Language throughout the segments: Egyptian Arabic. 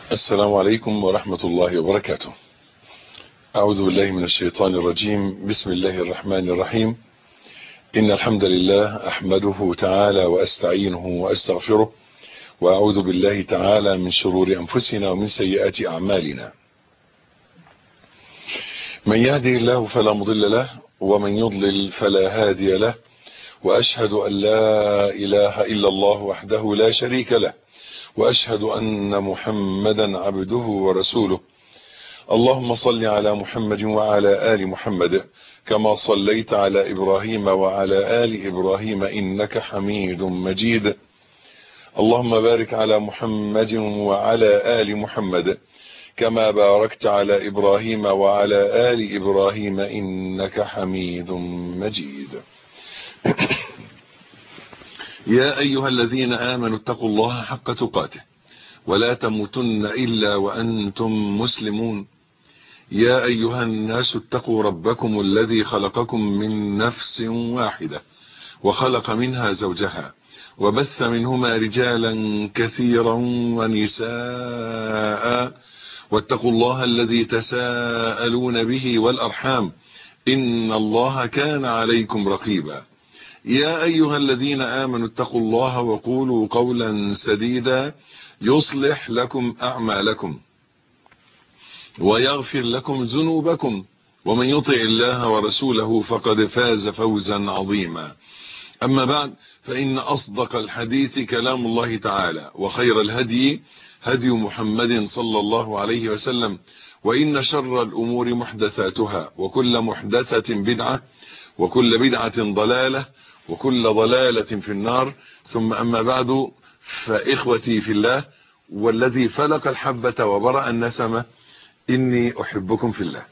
السلام عليكم ورحمة الله وبركاته أعوذ بالله من الشيطان الرجيم بسم الله الرحمن الرحيم إن الحمد لله أحمده تعالى وأستعينه وأستغفره وأعوذ بالله تعالى من شرور أنفسنا ومن سيئات أعمالنا من يهده الله فلا مضل له ومن يضلل فلا هادي له وأشهد أن لا إله إلا الله وحده لا شريك له وأشهد أن محمدا عبده ورسوله اللهم صل على محمد وعلى آل محمد كما صليت على إبراهيم وعلى آل إبراهيم إنك حميد مجيد اللهم بارك على محمد وعلى آل محمد كما باركت على إبراهيم وعلى آل إبراهيم إنك حميد مجيد يا أيها الذين آمنوا اتقوا الله حق تقاته ولا تموتن إلا وأنتم مسلمون يا أيها الناس اتقوا ربكم الذي خلقكم من نفس واحدة وخلق منها زوجها وبث منهما رجالا كثيرا ونساء واتقوا الله الذي تساءلون به والأرحام إن الله كان عليكم رقيبا يا أيها الذين آمنوا اتقوا الله وقولوا قولا سديدا يصلح لكم أعمالكم ويغفر لكم ذنوبكم ومن يطع الله ورسوله فقد فاز فوزا عظيما أما بعد فإن أصدق الحديث كلام الله تعالى وخير الهدي هدي محمد صلى الله عليه وسلم وإن شر الأمور محدثاتها وكل محدثة بدعة وكل بدعة ضلالة وكل ضلالة في النار ثم أما بعد فإخوتي في الله والذي فلق الحبة وبرأ النسمة إني أحبكم في الله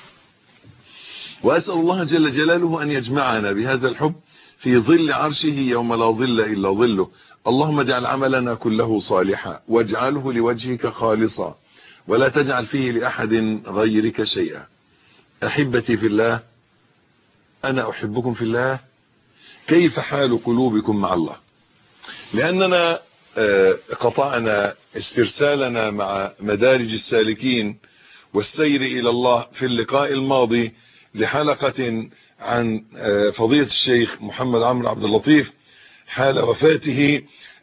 وأسأل الله جل جلاله أن يجمعنا بهذا الحب في ظل عرشه يوم لا ظل إلا ظله اللهم اجعل عملنا كله صالحا واجعله لوجهك خالصا ولا تجعل فيه لأحد غيرك شيئا أحبتي في الله أنا أحبكم في الله كيف حال قلوبكم مع الله لأننا قطعنا استرسالنا مع مدارج السالكين والسير إلى الله في اللقاء الماضي لحلقة عن فضيلة الشيخ محمد عمرو عبد اللطيف حال وفاته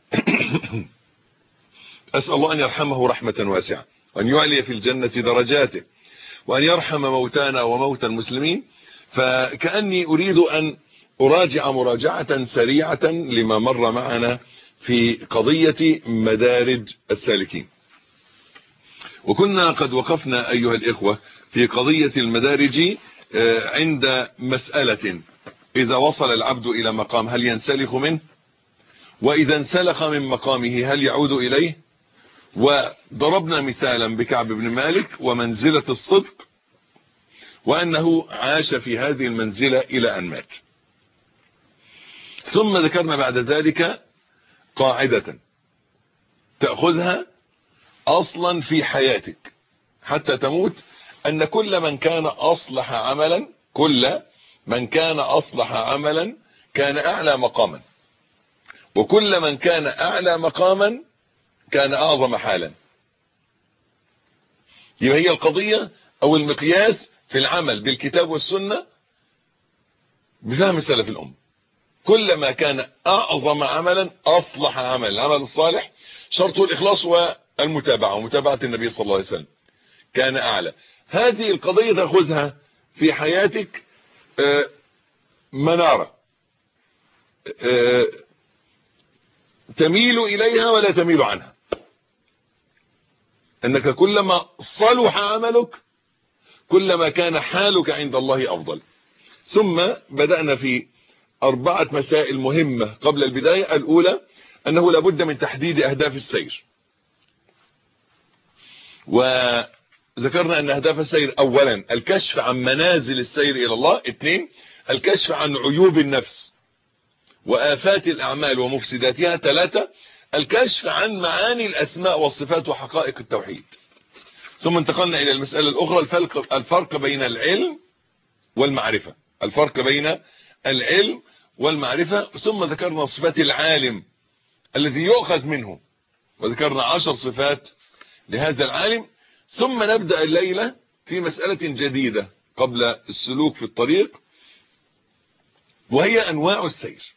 أسأل الله أن يرحمه رحمة واسعة وأن يعلي في الجنة درجاته وأن يرحم موتانا وموتى المسلمين فكأني أريد أن أراجع مراجعة سريعة لما مر معنا في قضية مدارج السالكين وكنا قد وقفنا أيها الإخوة في قضية المدارج عند مسألة إذا وصل العبد إلى مقام هل ينسلخ منه وإذا انسلخ من مقامه هل يعود إليه وضربنا مثالا بكعب بن مالك ومنزلة الصدق وأنه عاش في هذه المنزلة إلى أن مات ثم ذكرنا بعد ذلك قاعدة تأخذها أصلا في حياتك حتى تموت أن كل من كان أصلح عملا كل من كان أصلح عملا كان أعلى مقاما وكل من كان أعلى مقاما كان أعظم حالا يبقى هي القضية أو المقياس في العمل بالكتاب والسنة بفهم سلف الأمة كلما كان أعظم عملا أصلح عملا العمل الصالح شرطه الإخلاص والمتابعة ومتابعة النبي صلى الله عليه وسلم كان أعلى هذه القضية تأخذها في حياتك منارة تميل إليها ولا تميل عنها أنك كلما صلح عملك كلما كان حالك عند الله أفضل ثم بدأنا في أربعة مسائل مهمة قبل البداية الأولى أنه لابد من تحديد أهداف السير وذكرنا أن أهداف السير أولا الكشف عن منازل السير إلى الله اثنين الكشف عن عيوب النفس وآفات الأعمال ومفسداتها ثلاثة الكشف عن معاني الأسماء والصفات وحقائق التوحيد ثم انتقلنا إلى المسألة الأخرى الفرق, الفرق بين العلم والمعرفة الفرق بين العلم والمعرفة ثم ذكرنا صفات العالم الذي يؤخذ منه وذكرنا عشر صفات لهذا العالم ثم نبدأ الليلة في مسألة جديدة قبل السلوك في الطريق وهي أنواع السير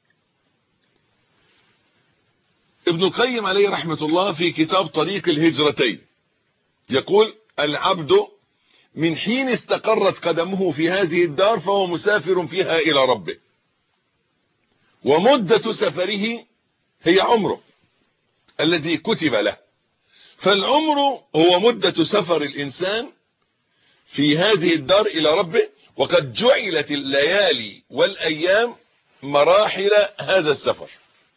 ابن القيم عليه رحمة الله في كتاب طريق الهجرتين يقول العبد من حين استقرت قدمه في هذه الدار فهو مسافر فيها إلى ربه ومدة سفره هي عمره الذي كتب له فالعمر هو مدة سفر الإنسان في هذه الدار إلى ربه وقد جعلت الليالي والأيام مراحل هذا السفر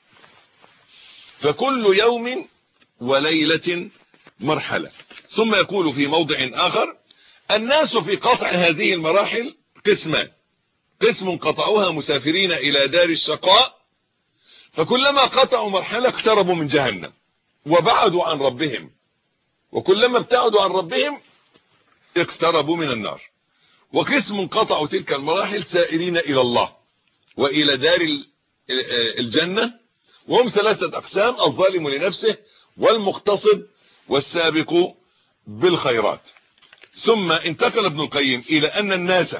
فكل يوم وليلة مرحلة ثم يقول في موضع آخر الناس في قطع هذه المراحل قسمان قسم قطعوها مسافرين إلى دار الشقاء فكلما قطعوا مرحلة اقتربوا من جهنم وبعدوا عن ربهم وكلما ابتعدوا عن ربهم اقتربوا من النار وقسم قطعوا تلك المراحل سائرين إلى الله وإلى دار الجنة وهم ثلاثة أقسام الظالم لنفسه والمقتصد والسابق بالخيرات ثم انتقل ابن القيم إلى أن الناس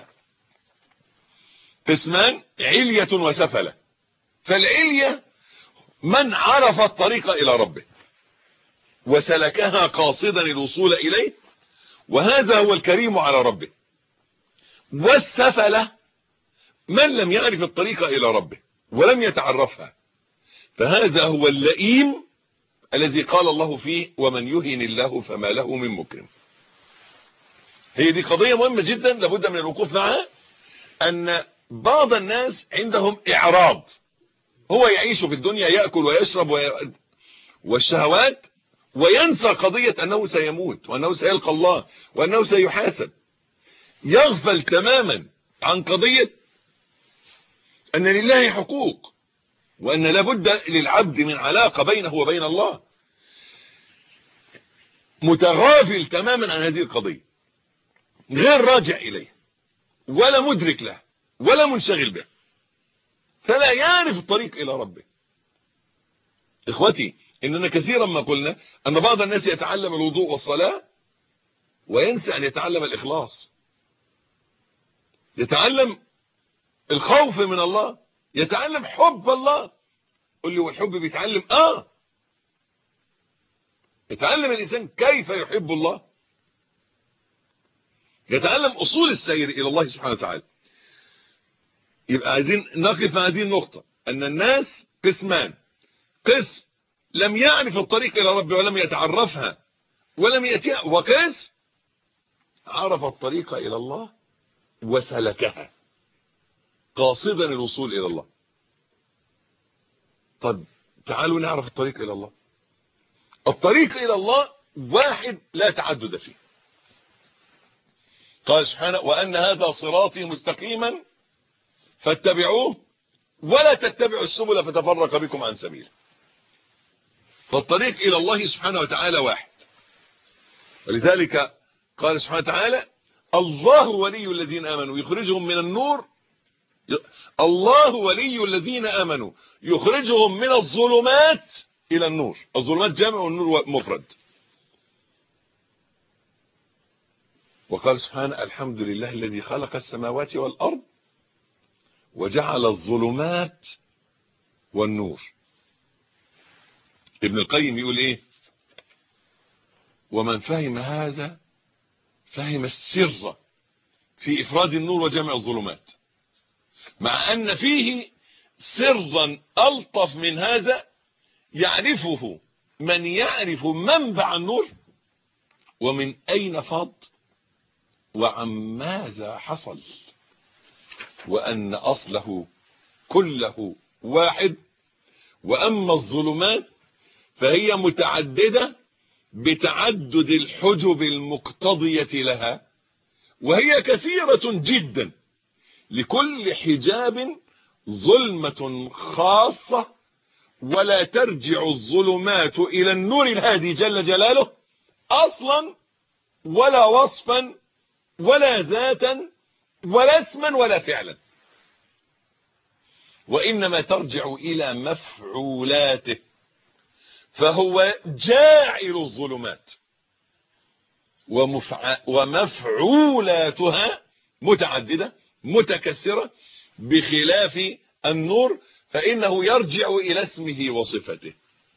قسمان علية وسفلة فالعلية من عرف الطريق إلى ربه وسلكها قاصدا الوصول إليه وهذا هو الكريم على ربه والسفلة من لم يعرف الطريق إلى ربه ولم يتعرفها فهذا هو اللئيم الذي قال الله فيه ومن يهن الله فما له من مكرم هي دي قضية مهمة جدا لابد من الوقوف معها أن بعض الناس عندهم إعراض هو يعيش في الدنيا يأكل ويشرب وي... والشهوات وينسى قضية أنه سيموت وأنه سيلقى الله وأنه سيحاسب يغفل تماما عن قضية أن لله حقوق وأن لابد للعبد من علاقة بينه وبين الله متغافل تماما عن هذه القضية غير راجع إليه ولا مدرك له ولا منشغل به فلا يعرف الطريق إلى ربه إخوتي إننا كثيرا ما قلنا أن بعض الناس يتعلم الوضوء والصلاة وينسى أن يتعلم الإخلاص يتعلم الخوف من الله يتعلم حب الله قل لي والحب بيتعلم آه يتعلم الإنسان كيف يحب الله يتعلم أصول السير إلى الله سبحانه وتعالى يبقى عايزين نقف مع هذه النقطة أن الناس قسمان قسم لم يعرف الطريق إلى ربه ولم يتعرفها ولم يأتيها وقسم عرف الطريق إلى الله وسلكها قاصدا الوصول إلى الله طب تعالوا نعرف الطريق إلى الله الطريق إلى الله واحد لا تعدد فيه قال سبحانه وأن هذا صراطي مستقيما فاتبعوه ولا تتبعوا السبل فتفرق بكم عن سبيله فالطريق إلى الله سبحانه وتعالى واحد ولذلك قال سبحانه وتعالى الله ولي الذين آمنوا يخرجهم من النور الله ولي الذين آمنوا يخرجهم من الظلمات إلى النور الظلمات جامع والنور مفرد وقال سبحانه الحمد لله الذي خلق السماوات والأرض وجعل الظلمات والنور ابن القيم يقول ايه ومن فهم هذا فهم السر في افراد النور وجمع الظلمات مع ان فيه سرا الطف من هذا يعرفه من يعرف منبع النور ومن اين فاض وعن ماذا حصل وأن أصله كله واحد وأما الظلمات فهي متعددة بتعدد الحجب المقتضية لها وهي كثيرة جدا لكل حجاب ظلمة خاصة ولا ترجع الظلمات إلى النور الهادي جل جلاله أصلا ولا وصفا ولا ذاتا ولا اسما ولا فعلا وإنما ترجع إلى مفعولاته فهو جاعل الظلمات ومفع... ومفعولاتها متعددة متكثرة بخلاف النور فإنه يرجع إلى اسمه وصفته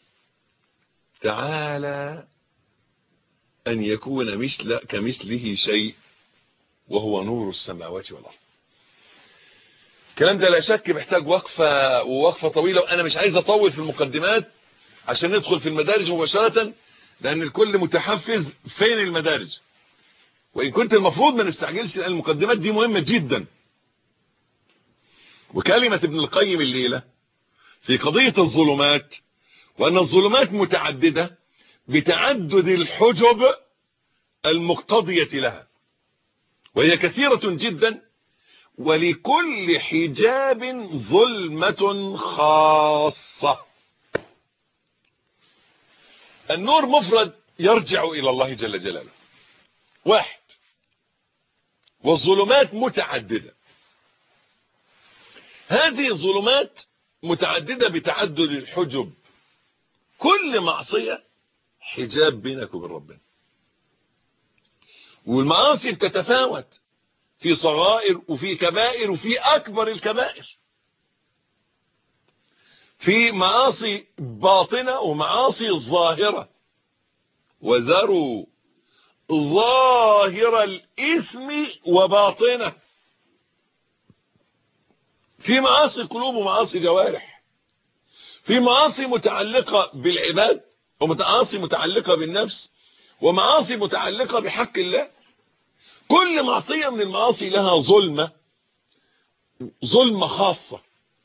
تعالى أن يكون مثل كمثله شيء وهو نور السماوات والأرض الكلام ده لا شك محتاج وقفة ووقفة طويلة وأنا مش عايز أطول في المقدمات عشان ندخل في المدارج مباشرة لأن الكل متحفز فين المدارج وإن كنت المفروض ما نستعجلش لأن المقدمات دي مهمة جدا وكلمة ابن القيم الليلة في قضية الظلمات وأن الظلمات متعددة بتعدد الحجب المقتضية لها وهي كثيرة جدا ولكل حجاب ظلمة خاصة النور مفرد يرجع إلى الله جل جلاله واحد والظلمات متعددة هذه الظلمات متعددة بتعدد الحجب كل معصية حجاب بينك وبين ربنا والمعاصي بتتفاوت في صغائر وفي كبائر وفي أكبر الكبائر في معاصي باطنة ومعاصي ظاهرة وذروا ظاهر الإثم وباطنه في معاصي قلوب ومعاصي جوارح في معاصي متعلقة بالعباد ومعاصي متعلقة بالنفس ومعاصي متعلقة بحق الله كل معصية من المعاصي لها ظلمة ظلمة خاصة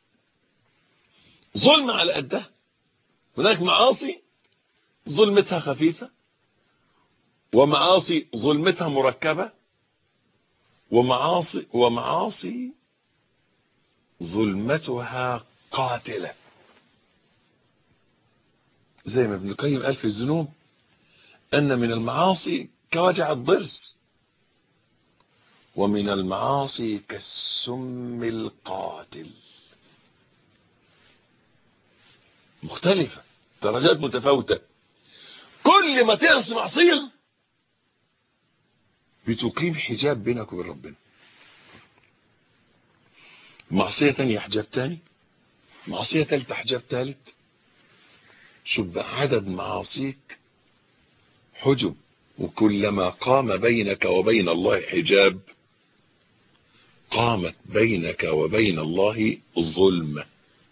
ظلمة على قدها هناك معاصي ظلمتها خفيفة ومعاصي ظلمتها مركبة ومعاصي ومعاصي ظلمتها قاتلة زي ما ابن القيم قال في الذنوب أن من المعاصي كوجع الضرس ومن المعاصي كالسم القاتل مختلفة درجات متفاوتة كل ما تعصي معصية بتقيم حجاب بينك وبين ربنا معصية تانية حجاب تاني معصية تالتة حجاب تالت شوف بقى عدد معاصيك حجب وكلما قام بينك وبين الله حجاب قامت بينك وبين الله ظلمة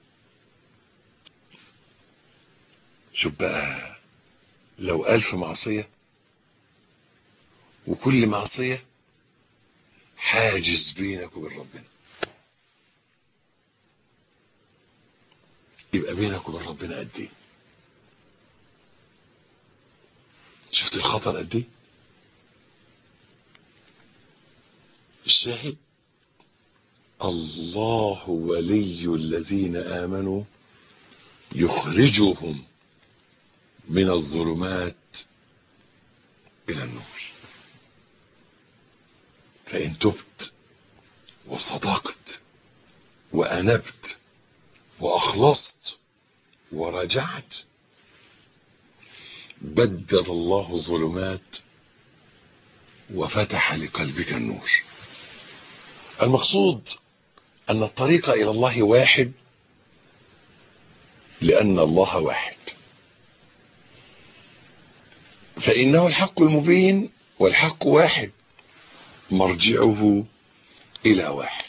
شوف بقى لو ألف معصية وكل معصية حاجز بينك وبين ربنا يبقى بينك وبين ربنا قد ايه شفت الخطر قد ايه الشاهد الله ولي الذين آمنوا يخرجهم من الظلمات إلى النور فإن تبت وصدقت وأنبت وأخلصت ورجعت بدل الله الظلمات وفتح لقلبك النور المقصود أن الطريق إلى الله واحد لأن الله واحد فإنه الحق المبين والحق واحد مرجعه إلى واحد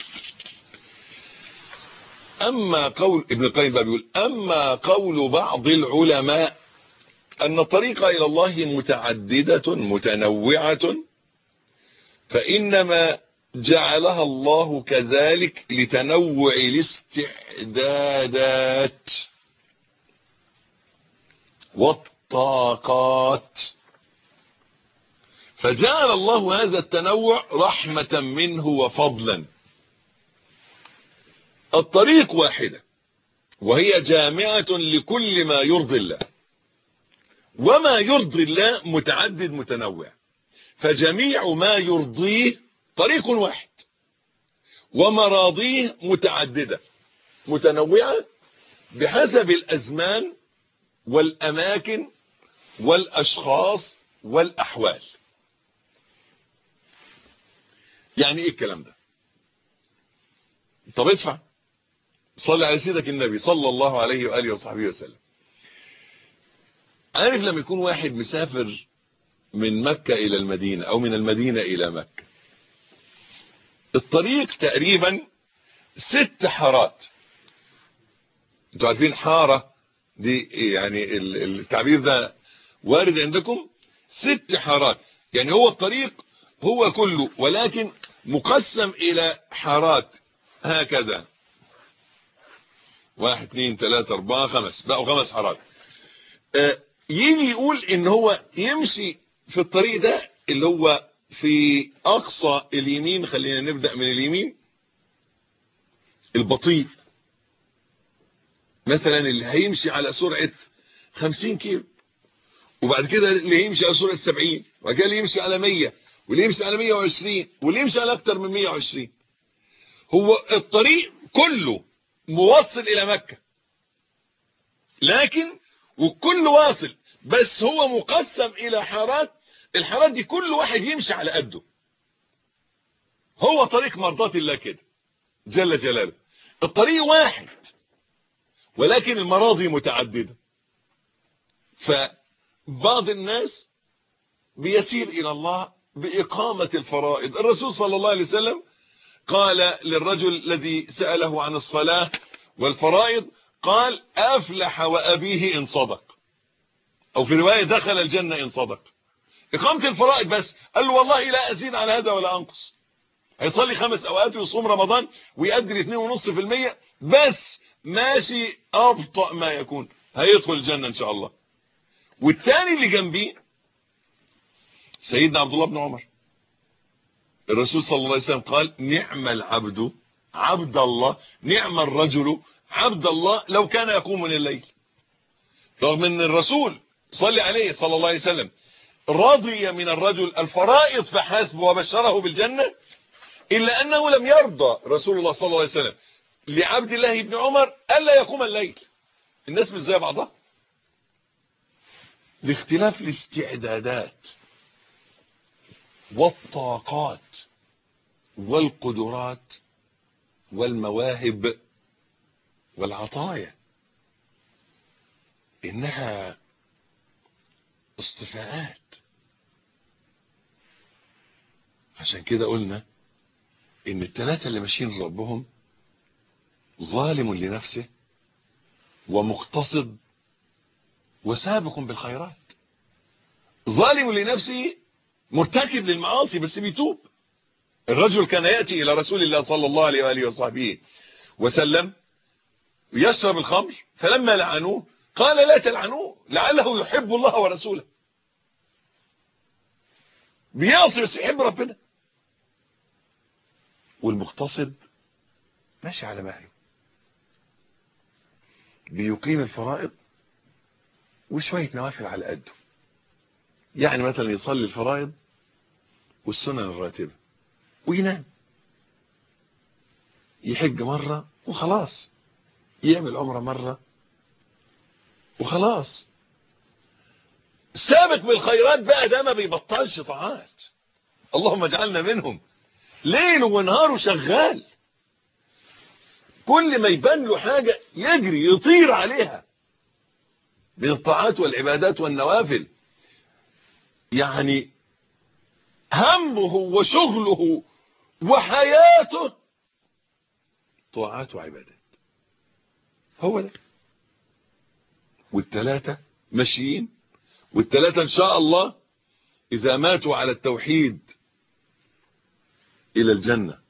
أما قول ابن القيم بيقول أما قول بعض العلماء أن الطريق إلى الله متعددة متنوعة فإنما جعلها الله كذلك لتنوع الاستعدادات والطاقات فجعل الله هذا التنوع رحمة منه وفضلا الطريق واحدة وهي جامعة لكل ما يرضي الله وما يرضي الله متعدد متنوع فجميع ما يرضيه طريق واحد ومراضيه متعددة متنوعة بحسب الأزمان والاماكن والاشخاص والاحوال يعني ايه الكلام ده طب ادفع صلي على سيدك النبي صلى الله عليه واله وصحبه وسلم عارف لما يكون واحد مسافر من مكة الى المدينة او من المدينة الى مكة الطريق تقريبا ست حارات انتوا عارفين حارة دي يعني التعبير ده وارد عندكم ست حارات يعني هو الطريق هو كله ولكن مقسم الى حارات هكذا واحد اثنين ثلاثة اربعة خمس بقوا خمس حارات آه يجي يقول ان هو يمشي في الطريق ده اللي هو في اقصى اليمين خلينا نبدأ من اليمين البطيء مثلا اللي هيمشي على سرعة 50 كيلو وبعد كده اللي يمشي على سرعة 70 وبعد كده اللي يمشي على 100 واللي يمشي على 120 واللي يمشي على اكتر من 120 هو الطريق كله موصل الى مكة لكن وكل واصل بس هو مقسم الى حارات الحارات دي كل واحد يمشي على قده هو طريق مرضات الله كده جل جلاله الطريق واحد ولكن المراضي متعددة فبعض الناس بيسير الى الله باقامة الفرائض الرسول صلى الله عليه وسلم قال للرجل الذي سأله عن الصلاة والفرائض قال افلح وابيه ان صدق او في رواية دخل الجنة ان صدق اقامة الفرائض بس قال له والله لا ازيد على هذا ولا انقص هيصلي خمس اوقات ويصوم رمضان ويقدر 2.5% بس ماشي ابطأ ما يكون هيدخل الجنة ان شاء الله والتاني اللي جنبيه سيدنا عبد الله بن عمر الرسول صلى الله عليه وسلم قال نعم العبد عبد الله نعم الرجل عبد الله لو كان يقوم من الليل رغم ان الرسول صلى عليه صلى الله عليه وسلم رضي من الرجل الفرائض فحسب وبشره بالجنة إلا أنه لم يرضى رسول الله صلى الله عليه وسلم لعبد الله بن عمر ألا يقوم الليل الناس مش زي بعضها لاختلاف الاستعدادات والطاقات والقدرات والمواهب والعطايا إنها اصطفاءات عشان كده قلنا ان الثلاثة اللي ماشيين ربهم ظالم لنفسه ومقتصد وسابق بالخيرات ظالم لنفسه مرتكب للمعاصي بس بيتوب الرجل كان يأتي إلى رسول الله صلى الله عليه وآله وصحبه وسلم يشرب الخمر فلما لعنوه قال لا تلعنوه لعله يحب الله ورسوله بيعصي بس يحب ربنا والمقتصد ماشي على مهله بيقيم الفرائض وشوية نوافل على قده يعني مثلا يصلي الفرائض والسنن الراتبة وينام يحج مرة وخلاص يعمل عمرة مرة وخلاص سابق بالخيرات بقى ده ما بيبطلش طاعات اللهم اجعلنا منهم ليل ونهار شغال كل ما يبان له حاجة يجري يطير عليها من الطاعات والعبادات والنوافل يعني همه وشغله وحياته طاعات وعبادات هو ده والثلاثة ماشيين والثلاثة ان شاء الله اذا ماتوا على التوحيد الى الجنة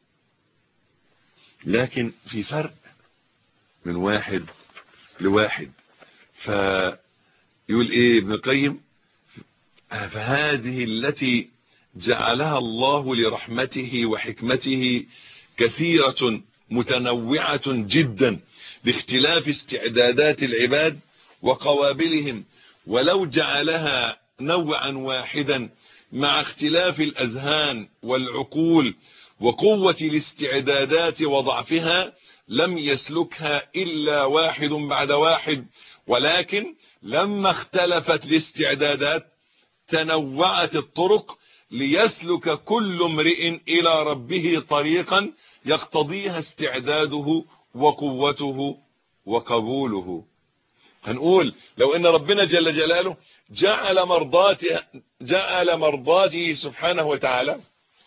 لكن في فرق من واحد لواحد فيقول ايه ابن القيم فهذه التي جعلها الله لرحمته وحكمته كثيرة متنوعة جدا لاختلاف استعدادات العباد وقوابلهم ولو جعلها نوعا واحدا مع اختلاف الأذهان والعقول وقوة الاستعدادات وضعفها لم يسلكها إلا واحد بعد واحد ولكن لما اختلفت الاستعدادات تنوعت الطرق ليسلك كل امرئ إلى ربه طريقا يقتضيها استعداده وقوته وقبوله هنقول لو ان ربنا جل جلاله جعل مرضاته جعل مرضاته سبحانه وتعالى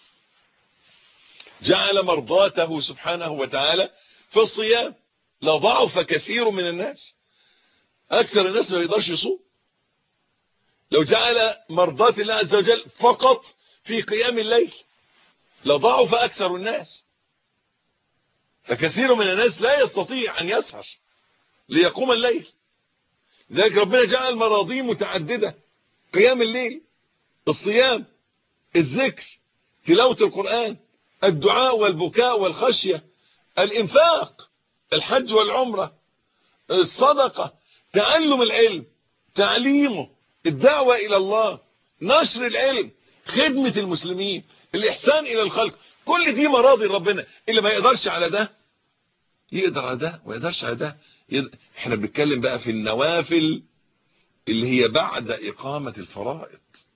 جعل مرضاته سبحانه وتعالى في الصيام لضعف كثير من الناس اكثر الناس ما يقدرش يصوم لو جعل مرضات الله عز وجل فقط في قيام الليل لضعف اكثر الناس فكثير من الناس لا يستطيع ان يسهر ليقوم الليل ذلك ربنا جعل مراضي متعددة قيام الليل الصيام الذكر تلاوة القرآن الدعاء والبكاء والخشية الانفاق الحج والعمرة الصدقة تعلم العلم تعليمه الدعوة الى الله نشر العلم خدمة المسلمين الاحسان الى الخلق كل دي مراضي ربنا اللي ما يقدرش على ده يقدر على ده وما يقدرش على ده يقدر. احنا بنتكلم بقى في النوافل اللي هي بعد اقامة الفرائض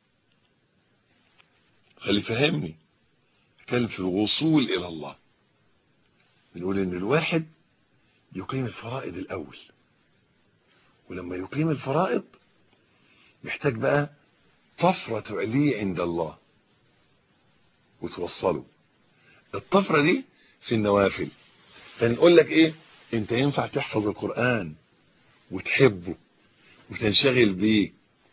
خلي فهمني كان في الوصول الى الله بنقول ان الواحد يقيم الفرائض الاول ولما يقيم الفرائض محتاج بقى طفرة تعليه عند الله وتوصله الطفرة دي في النوافل فنقول لك ايه انت ينفع تحفظ القرآن وتحبه وتنشغل بيه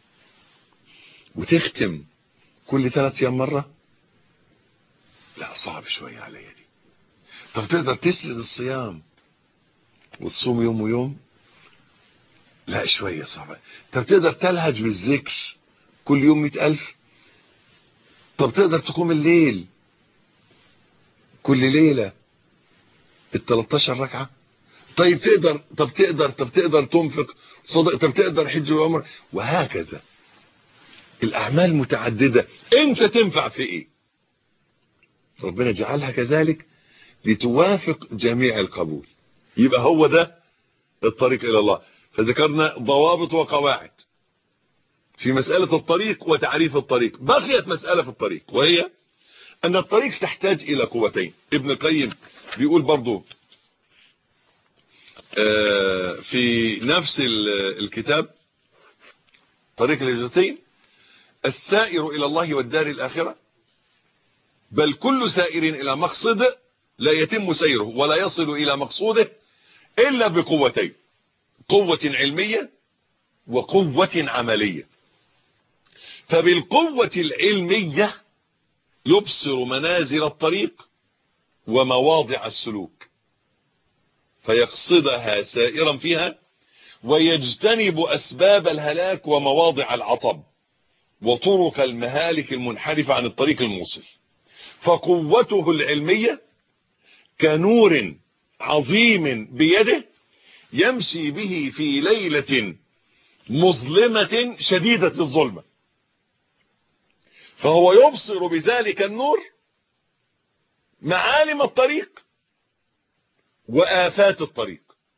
وتختم كل ثلاث ايام مرة لا صعب شوية عليا دي طب تقدر تسرد الصيام وتصوم يوم ويوم لا شوية صعبة طب تقدر تلهج بالذكر كل يوم مئة ألف طب تقدر تقوم الليل كل ليلة ال 13 ركعة طيب تقدر طب تقدر طب تقدر تنفق صدق طب تقدر حج وعمر وهكذا الأعمال متعددة أنت تنفع في إيه ربنا جعلها كذلك لتوافق جميع القبول يبقى هو ده الطريق إلى الله فذكرنا ضوابط وقواعد في مسألة الطريق وتعريف الطريق بقيت مسألة في الطريق وهي أن الطريق تحتاج إلى قوتين ابن القيم بيقول برضو في نفس الكتاب طريق الهجرتين السائر إلى الله والدار الآخرة بل كل سائر إلى مقصد لا يتم سيره ولا يصل إلى مقصوده إلا بقوتين قوة علمية وقوة عملية فبالقوة العلمية يبصر منازل الطريق ومواضع السلوك فيقصدها سائرا فيها ويجتنب أسباب الهلاك ومواضع العطب وطرق المهالك المنحرفة عن الطريق الموصل فقوته العلمية كنور عظيم بيده يمشي به في ليلة مظلمة شديدة الظلمة فهو يبصر بذلك النور معالم الطريق وآفات الطريق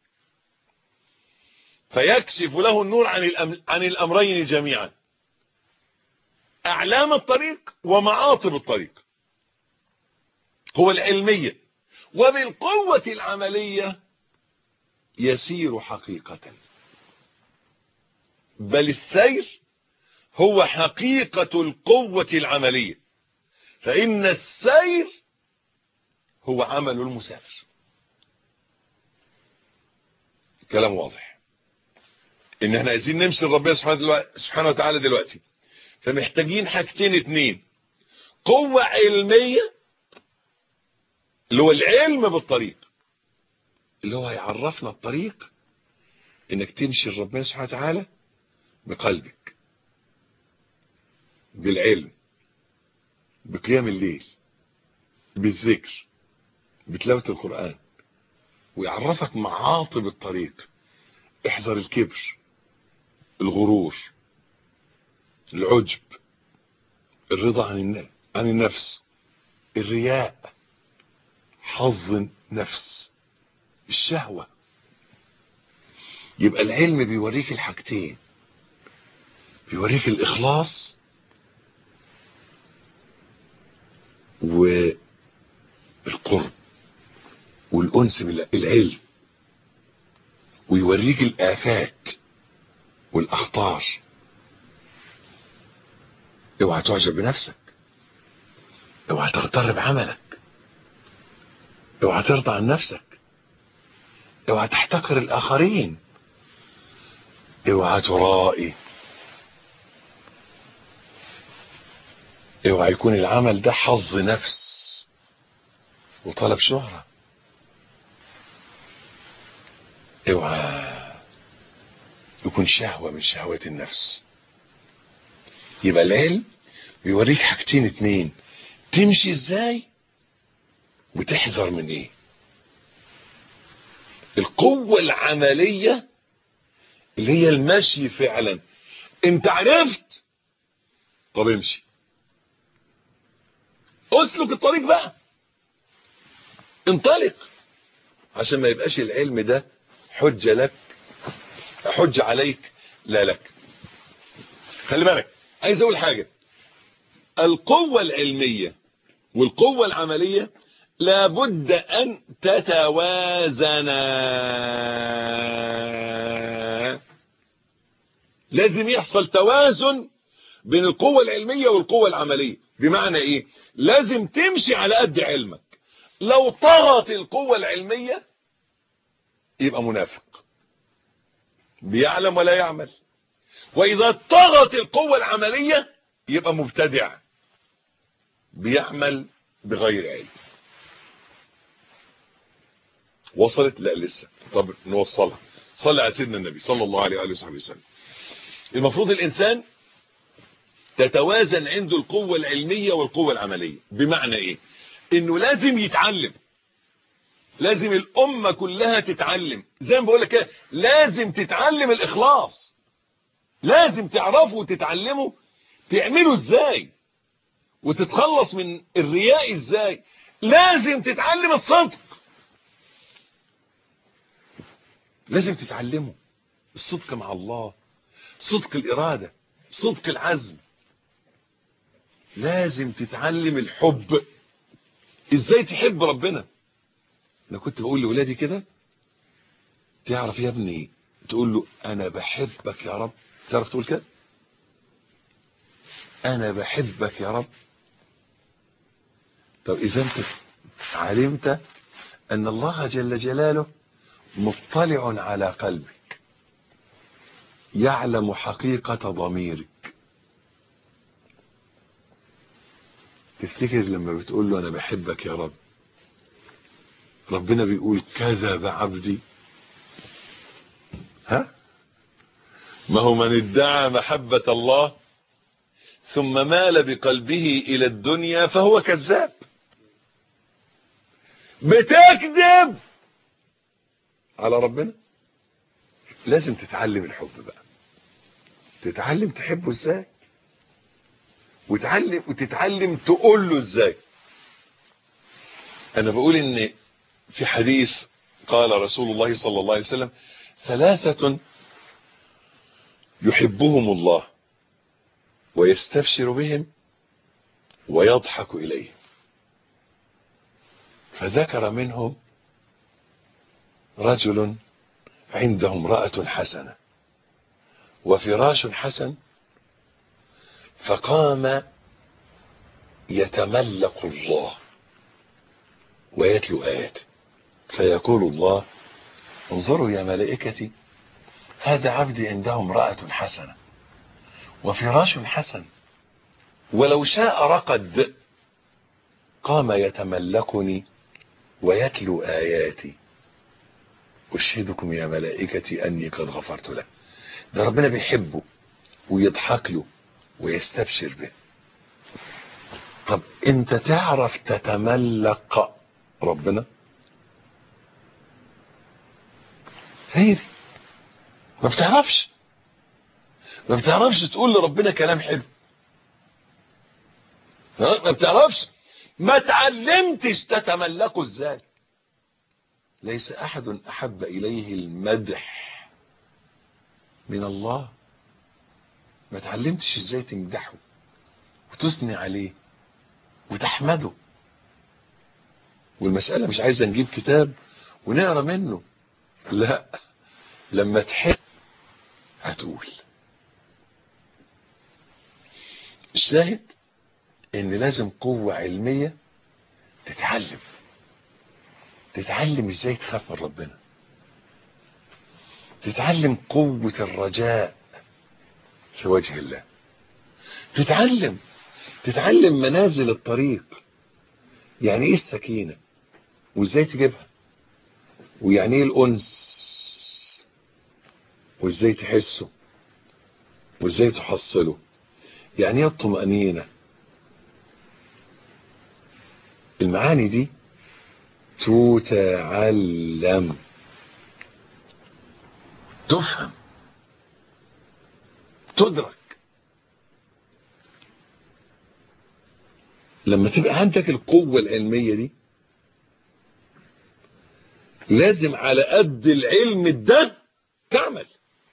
فيكشف له النور عن الأم... عن الأمرين جميعا أعلام الطريق ومعاطب الطريق هو العلمية وبالقوة العملية يسير حقيقة بل السير هو حقيقة القوة العملية فإن السير هو عمل المسافر كلام واضح ان احنا عايزين نمشي لربنا سبحانه وتعالى دلوقتي فمحتاجين حاجتين اتنين قوة علمية اللي هو العلم بالطريق اللي هو هيعرفنا الطريق انك تمشي لربنا سبحانه وتعالى بقلبك بالعلم بقيام الليل بالذكر بتلاوة القرآن ويعرفك معاطب الطريق احذر الكبر الغرور العجب الرضا عن عن النفس الرياء حظ نفس الشهوة يبقى العلم بيوريك الحاجتين بيوريك الإخلاص والقرب والأنس بالله العلم ويوريك الآفات والأخطار اوعى تعجب بنفسك اوعى تغتر بعملك اوعى ترضى عن نفسك اوعى تحتقر الآخرين اوعى ترائي اوعى يكون العمل ده حظ نفس وطلب شهرة اوعى يكون شهوة من شهوات النفس يبقى العلم بيوريك حاجتين اتنين تمشي ازاي وتحذر من ايه القوة العملية اللي هي المشي فعلا انت عرفت طب امشي اسلك الطريق بقى انطلق عشان ما يبقاش العلم ده حجة لك حجة عليك لا لك خلي بالك عايز اقول حاجة القوة العلمية والقوة العملية لابد ان تتوازنا لازم يحصل توازن بين القوة العلمية والقوة العملية بمعنى ايه لازم تمشي على قد علمك لو طغت القوة العلمية يبقى منافق بيعلم ولا يعمل واذا طغت القوة العملية يبقى مبتدع بيعمل بغير علم وصلت لا لسه طب نوصلها صلى على سيدنا النبي صلى الله عليه وآله وصحبه وسلم المفروض الانسان تتوازن عنده القوة العلمية والقوة العملية بمعنى ايه انه لازم يتعلم لازم الامة كلها تتعلم زي ما بقول لك كده لازم تتعلم الاخلاص لازم تعرفوا وتتعلموا تعملوا ازاي وتتخلص من الرياء ازاي لازم تتعلم الصدق لازم تتعلموا الصدق مع الله صدق الارادة صدق العزم لازم تتعلم الحب ازاي تحب ربنا انا كنت بقول لاولادي كده تعرف يا ابني تقول له انا بحبك يا رب تعرف تقول كده انا بحبك يا رب طب اذا انت علمت ان الله جل جلاله مطلع على قلبك يعلم حقيقة ضميرك تفتكر لما بتقول له انا بحبك يا رب ربنا بيقول كذب عبدي ها ما هو من ادعى محبة الله ثم مال بقلبه الى الدنيا فهو كذاب بتكذب على ربنا لازم تتعلم الحب بقى تتعلم تحبه ازاي وتعلم وتتعلم تقول له ازاي انا بقول ان في حديث قال رسول الله صلى الله عليه وسلم ثلاثة يحبهم الله ويستبشر بهم ويضحك إليهم فذكر منهم رجل عنده امرأة حسنة وفراش حسن فقام يتملق الله ويتلو آياته فيقول الله انظروا يا ملائكتي هذا عبدي عنده امرأة حسنة وفراش حسن ولو شاء رقد قام يتملكني ويتلو آياتي أشهدكم يا ملائكتي أني قد غفرت له ده ربنا بيحبه ويضحك له ويستبشر به طب انت تعرف تتملق ربنا هي دي ما بتعرفش ما بتعرفش تقول لربنا كلام حلو ما بتعرفش ما تعلمتش تتملكه ازاي ليس احد احب اليه المدح من الله ما تعلمتش ازاي تمدحه وتثني عليه وتحمده والمسألة مش عايزة نجيب كتاب ونقرا منه لا لما تحب هتقول الشاهد ان لازم قوة علمية تتعلم تتعلم ازاي تخاف من ربنا تتعلم قوة الرجاء في وجه الله تتعلم تتعلم منازل الطريق يعني ايه السكينة وازاي تجيبها ويعني ايه الانس وازاي تحسه وازاي تحصله يعني ايه الطمأنينة المعاني دي تتعلم تفهم تدرك لما تبقى عندك القوة العلمية دي لازم على قد العلم ده تعمل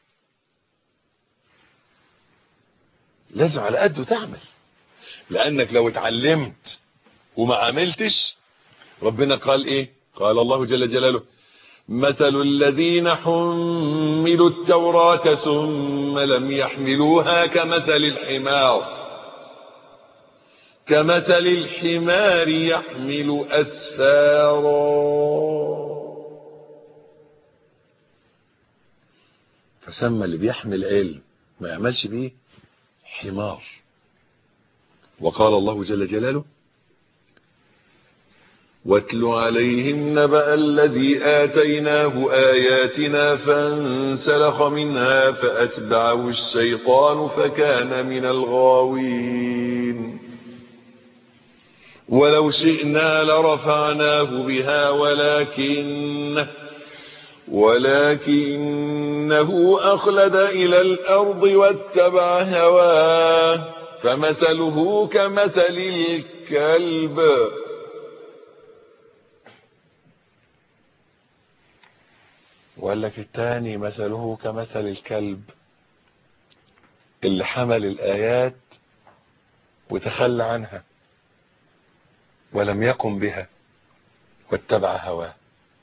لازم على قده تعمل لانك لو اتعلمت وما عملتش ربنا قال ايه قال الله جل جلاله مثل الذين حملوا التوراة ثم لم يحملوها كمثل الحمار كمثل الحمار يحمل أسفارا فسمى اللي بيحمل علم ما يعملش بيه حمار وقال الله جل جلاله واتل عليهم نبأ الذي آتيناه آياتنا فانسلخ منها فأتبعه الشيطان فكان من الغاوين ولو شئنا لرفعناه بها ولكن ولكنه أخلد إلى الأرض واتبع هواه فمثله كمثل الكلب وقال لك التاني مثله كمثل الكلب اللي حمل الآيات وتخلى عنها ولم يقم بها واتبع هواه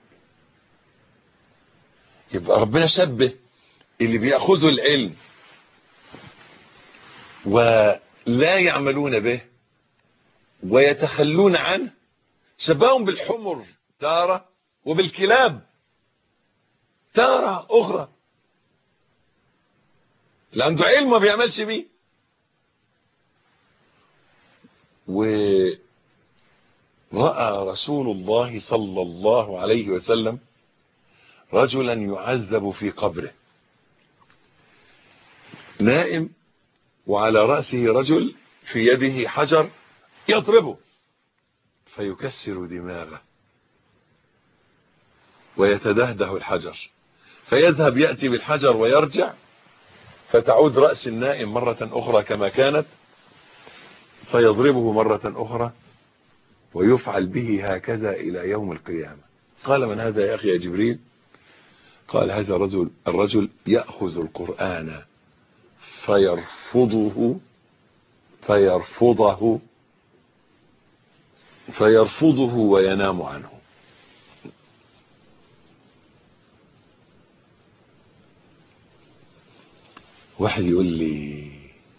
يبقى ربنا شبه اللي بيأخذوا العلم ولا يعملون به ويتخلون عنه شبههم بالحمر تارة وبالكلاب تارة أخرى اللي عنده علم ما بيعملش بيه ورأى رسول الله صلى الله عليه وسلم رجلا يعذب في قبره نائم وعلى رأسه رجل في يده حجر يضربه فيكسر دماغه ويتدهده الحجر فيذهب يأتي بالحجر ويرجع فتعود رأس النائم مرة أخرى كما كانت فيضربه مرة أخرى ويفعل به هكذا إلى يوم القيامة قال من هذا يا أخي يا جبريل قال هذا رجل الرجل يأخذ القرآن فيرفضه فيرفضه فيرفضه وينام عنه واحد يقول لي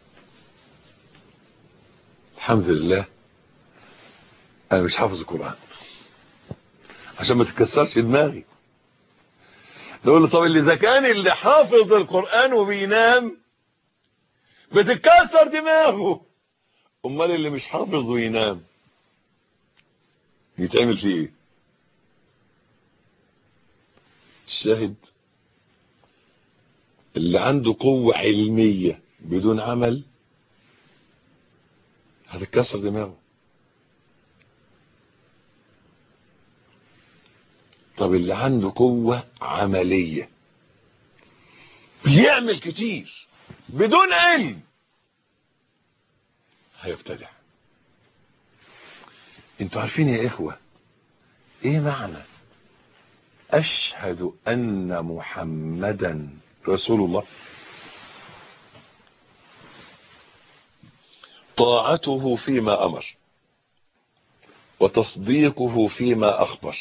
الحمد لله انا مش حافظ القرآن عشان ما تتكسرش دماغي نقول له طب اللي اذا كان اللي حافظ القرآن وبينام بتتكسر دماغه امال اللي مش حافظ وينام يتعمل فيه ايه الشاهد اللي عنده قوة علمية بدون عمل هتتكسر دماغه طب اللي عنده قوة عملية بيعمل كتير بدون علم هيبتدع انتوا عارفين يا اخوة ايه معنى اشهد ان محمدا رسول الله طاعته فيما امر وتصديقه فيما اخبر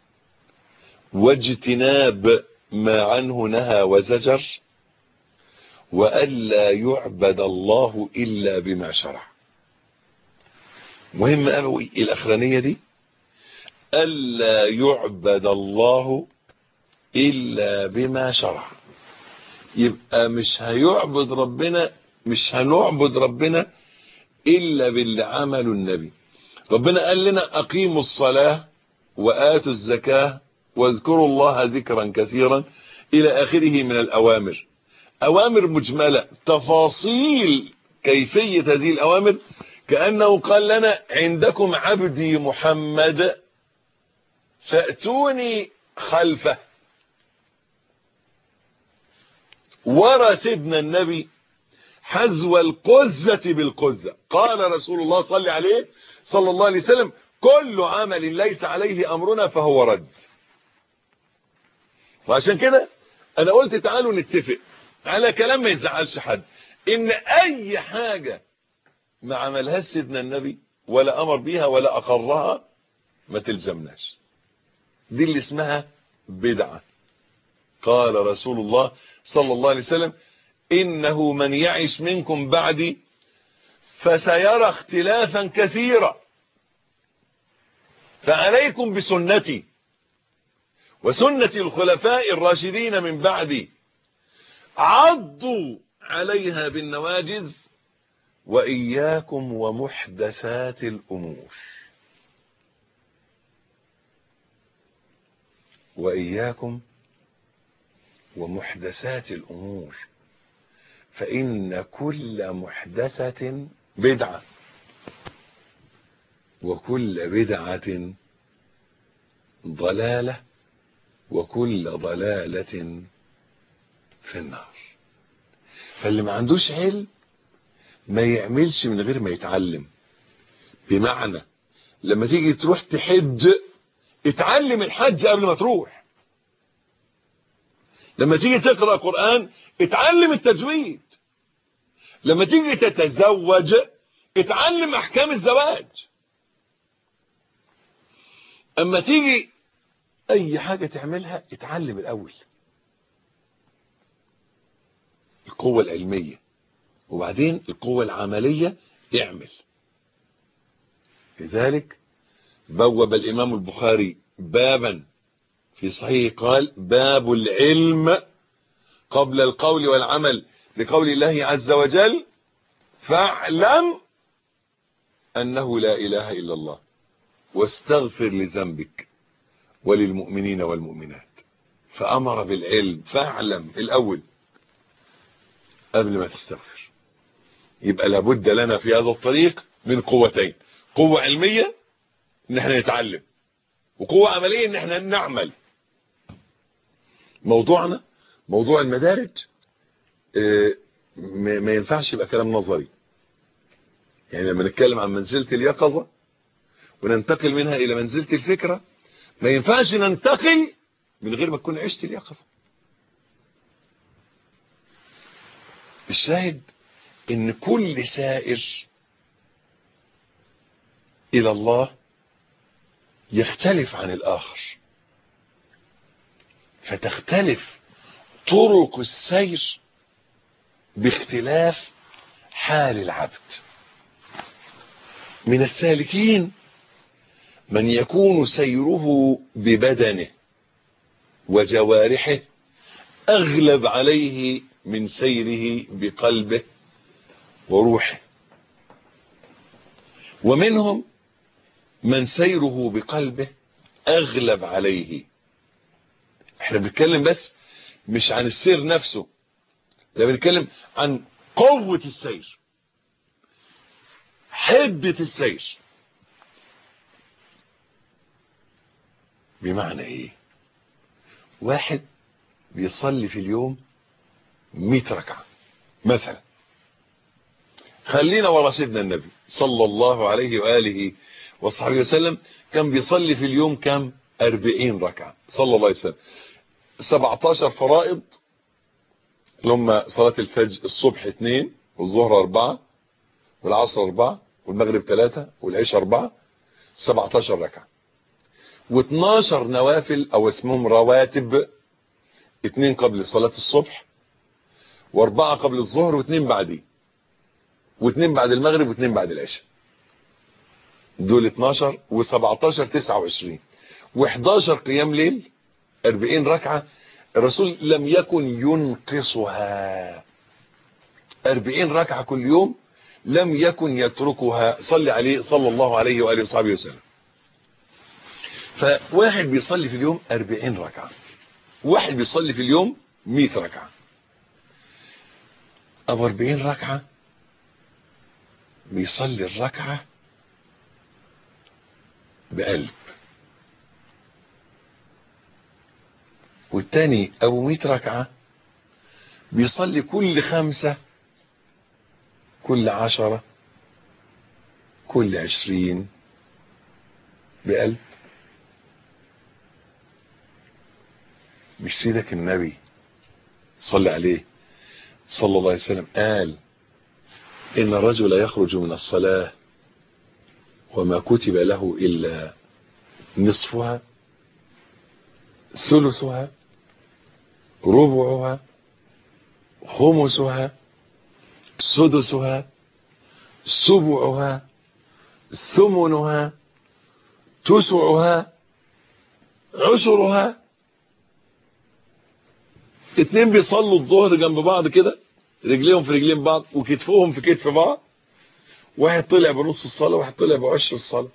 واجتناب ما عنه نهى وزجر والا يعبد الله الا بما شرع مهم قوي الاخرانيه دي الا يعبد الله الا بما شرع يبقى مش هيعبد ربنا مش هنعبد ربنا الا باللي عمله النبي ربنا قال لنا اقيموا الصلاه واتوا الزكاه واذكروا الله ذكرا كثيرا الى اخره من الاوامر اوامر مجمله تفاصيل كيفيه هذه الاوامر كانه قال لنا عندكم عبدي محمد فاتوني خلفه ورى سيدنا النبي حذو القزة بالقزة قال رسول الله صلى عليه صلى الله عليه وسلم كل عمل ليس عليه امرنا فهو رد وعشان كده انا قلت تعالوا نتفق على كلام ما يزعلش حد ان اي حاجة ما عملهاش سيدنا النبي ولا امر بيها ولا اقرها ما تلزمناش دي اللي اسمها بدعة قال رسول الله صلى الله عليه وسلم انه من يعش منكم بعدي فسيرى اختلافا كثيرا فعليكم بسنتي وسنة الخلفاء الراشدين من بعدي عضوا عليها بالنواجذ وإياكم ومحدثات الأمور وإياكم ومحدثات الأمور فإن كل محدثة بدعة وكل بدعة ضلالة وكل ضلالة في النار فاللي ما عندوش علم ما يعملش من غير ما يتعلم بمعنى لما تيجي تروح تحج اتعلم الحج قبل ما تروح لما تيجي تقرأ قرآن اتعلم التجويد لما تيجي تتزوج اتعلم احكام الزواج اما تيجي اي حاجة تعملها اتعلم الاول القوة العلمية وبعدين القوة العملية اعمل لذلك بوب الامام البخاري بابا في صحيح قال باب العلم قبل القول والعمل لقول الله عز وجل فاعلم انه لا اله الا الله واستغفر لذنبك وللمؤمنين والمؤمنات فامر بالعلم فاعلم الاول قبل ما تستغفر يبقى لابد لنا في هذا الطريق من قوتين قوة علمية ان احنا نتعلم وقوة عملية ان احنا نعمل موضوعنا موضوع المدارج اه ما ينفعش يبقى كلام نظري يعني لما نتكلم عن منزلة اليقظة وننتقل منها الى منزلة الفكرة ما ينفعش ننتقل من غير ما تكون عشت اليقظة الشاهد ان كل سائر الى الله يختلف عن الاخر فتختلف طرق السير باختلاف حال العبد من السالكين من يكون سيره ببدنه وجوارحه اغلب عليه من سيره بقلبه وروحه ومنهم من سيره بقلبه اغلب عليه احنا بنتكلم بس مش عن السير نفسه ده بنتكلم عن قوة السير حدة السير بمعنى ايه واحد بيصلي في اليوم 100 ركعة مثلا خلينا ورا سيدنا النبي صلى الله عليه وآله وصحبه وسلم كان بيصلي في اليوم كم 40 ركعة صلى الله عليه وسلم 17 فرائض اللي هم صلاة الفجر الصبح اثنين والظهر أربعة والعصر أربعة والمغرب ثلاثة والعشاء أربعة 17 ركعة و12 نوافل أو اسمهم رواتب اثنين قبل صلاة الصبح واربعة قبل الظهر واثنين بعديه واثنين بعد المغرب واثنين بعد العشاء دول 12 و17 29 و11 قيام ليل 40 ركعة الرسول لم يكن ينقصها 40 ركعة كل يوم لم يكن يتركها صلي عليه صلى الله عليه وآله وصحبه وسلم فواحد بيصلي في اليوم 40 ركعة واحد بيصلي في اليوم 100 ركعة أو 40 ركعة بيصلي الركعة بقلب والتاني أبو 100 ركعة بيصلي كل خمسة كل عشرة كل عشرين بقلب مش سيدك النبي صلى عليه صلى الله عليه وسلم قال إن الرجل يخرج من الصلاة وما كتب له إلا نصفها ثلثها ربعها خمسها سدسها سبعها ثمنها تسعها عشرها اتنين بيصلوا الظهر جنب بعض كده رجليهم في رجلين بعض وكتفهم في كتف بعض واحد طلع بنص الصلاة واحد طلع بعشر الصلاة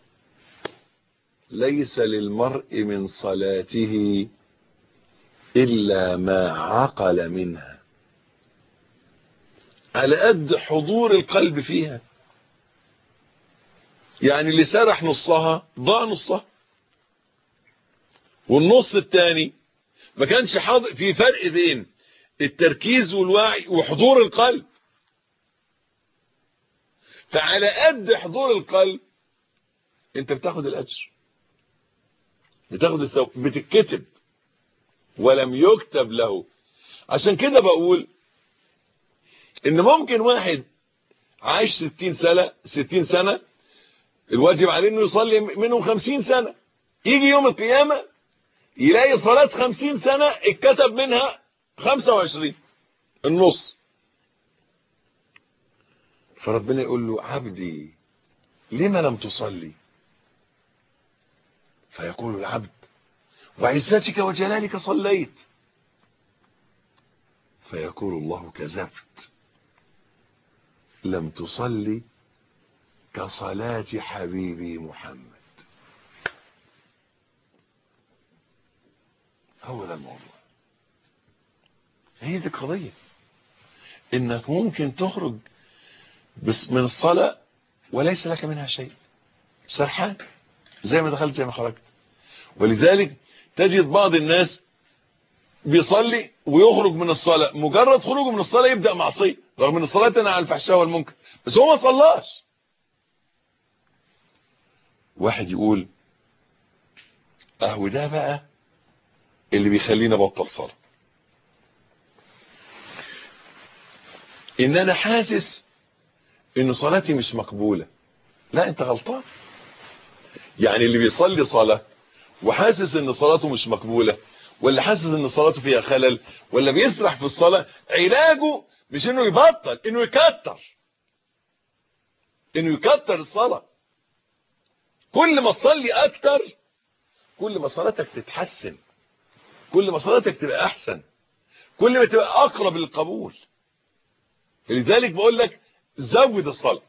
ليس للمرء من صلاته إلا ما عقل منها على قد حضور القلب فيها يعني اللي سرح نصها ضاع نصها والنص الثاني ما كانش حاضر في فرق بين التركيز والوعي وحضور القلب فعلى قد حضور القلب انت بتاخد الاجر بتاخد الثواب بتتكتب ولم يكتب له عشان كده بقول ان ممكن واحد عايش ستين سنة ستين سنة الواجب عليه انه يصلي منهم خمسين سنة يجي يوم القيامة يلاقي صلاة خمسين سنة اتكتب منها خمسة وعشرين النص فربنا يقول له عبدي لما لم تصلي فيقول العبد وعزتك وجلالك صليت فيقول الله كذبت لم تصلي كصلاة حبيبي محمد هو ده الموضوع هي دي القضية انك ممكن تخرج بس من الصلاة وليس لك منها شيء سرحان زي ما دخلت زي ما خرجت ولذلك تجد بعض الناس بيصلي ويخرج من الصلاة مجرد خروجه من الصلاة يبدأ معصية رغم ان الصلاة تنهى عن الفحشاء والمنكر بس هو ما صلاش واحد يقول اهو ده بقى اللي بيخلينا بطل صلاة ان انا حاسس ان صلاتي مش مقبولة لا انت غلطان يعني اللي بيصلي صلاة وحاسس ان صلاته مش مقبولة ولا حاسس ان صلاته فيها خلل ولا بيسرح في الصلاة علاجه مش انه يبطل انه يكتر انه يكتر الصلاة كل ما تصلي اكتر كل ما صلاتك تتحسن كل ما صلاتك تبقى احسن كل ما تبقى اقرب للقبول لذلك بقول لك زود الصلاة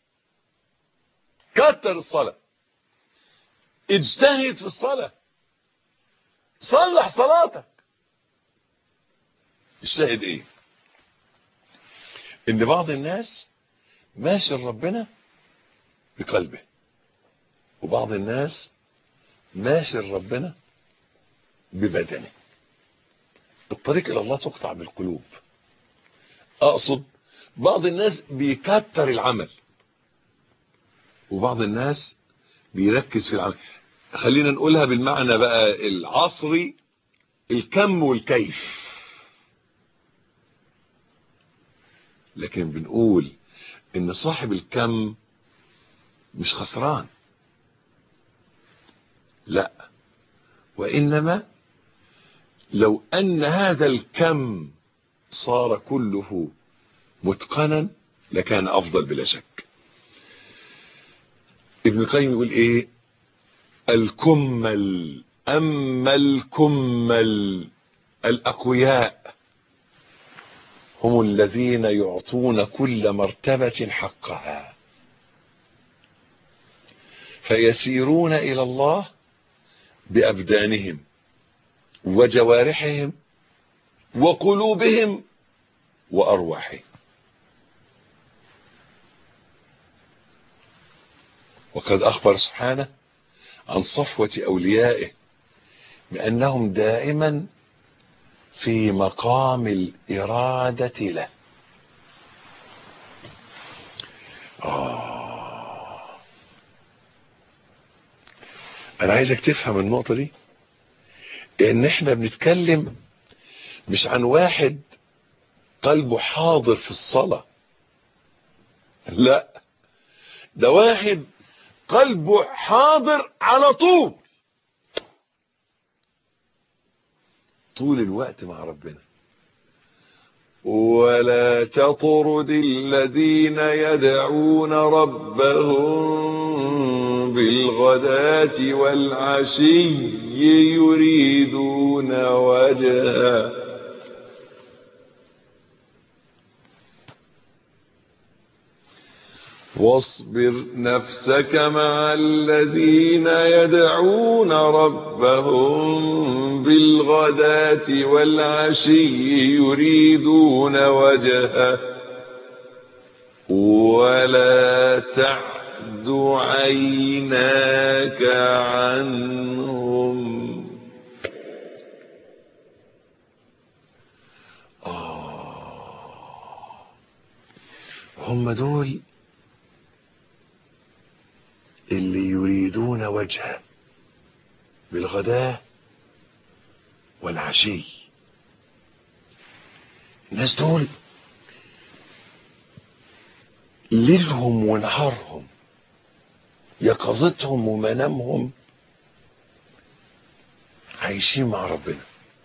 كتر الصلاة اجتهد في الصلاة صلح صلاتك الشاهد ايه ان بعض الناس ماشي لربنا بقلبه وبعض الناس ماشي لربنا ببدنه الطريق الى الله تقطع بالقلوب اقصد بعض الناس بيكتر العمل وبعض الناس بيركز في العمل خلينا نقولها بالمعنى بقى العصري الكم والكيف لكن بنقول ان صاحب الكم مش خسران لا وانما لو ان هذا الكم صار كله متقنا لكان افضل بلا شك ابن القيم يقول ايه الكمل اما الكمل الاقوياء هم الذين يعطون كل مرتبة حقها فيسيرون الى الله بابدانهم وجوارحهم وقلوبهم وارواحهم وقد اخبر سبحانه عن صفوة اوليائه بانهم دائما في مقام الارادة له آه. انا عايزك تفهم النقطة دي ان احنا بنتكلم مش عن واحد قلبه حاضر في الصلاة لا ده واحد قلبه حاضر على طول طول الوقت مع ربنا ولا تطرد الذين يدعون ربهم بالغداة والعشي يريدون وجهه واصبر نفسك مع الذين يدعون ربهم بالغداة والعشي يريدون وجهه ولا تعد عيناك عنهم آه هم دول اللي يريدون وجهه بالغداة والعشي الناس دول ليلهم ونهارهم يقظتهم ومنامهم عايشين مع ربنا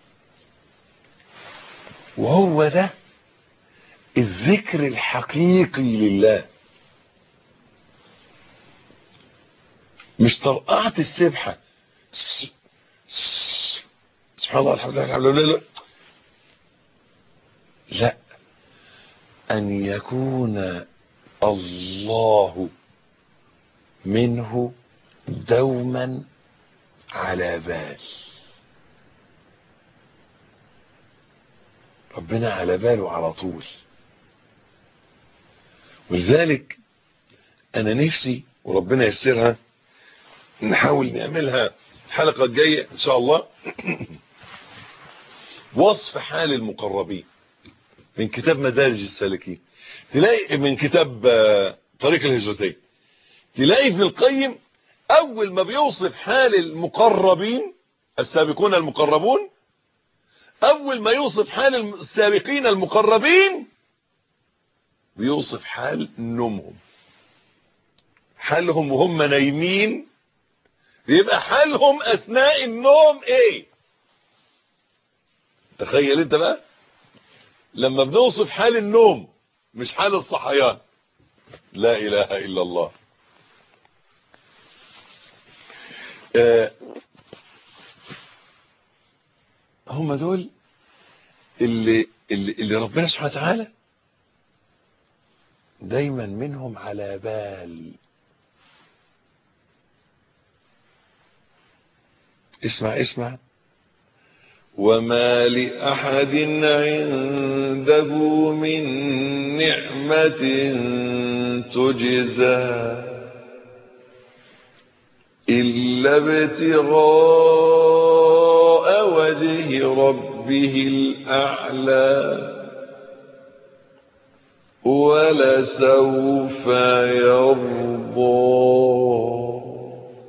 وهو ده الذكر الحقيقي لله مش طرقعة السبحة سبحان الله الحمد لله الحمد لله لا أن يكون الله منه دوما على بال ربنا على باله على طول ولذلك أنا نفسي وربنا يسرها نحاول نعملها الحلقة الجاية ان شاء الله وصف حال المقربين من كتاب مدارج السالكين تلاقي من كتاب طريق الهجرتين تلاقي ابن القيم اول ما بيوصف حال المقربين السابقون المقربون اول ما يوصف حال السابقين المقربين بيوصف حال نومهم حالهم وهم نايمين يبقى حالهم اثناء النوم ايه تخيل انت بقى لما بنوصف حال النوم مش حال الصحيان لا اله الا الله آه هم دول اللي, اللي, اللي ربنا سبحانه وتعالى دايما منهم على بال اسمع اسمع وما لأحد عنده من نعمة تجزى إلا ابتغاء وجه ربه الأعلى ولسوف يرضى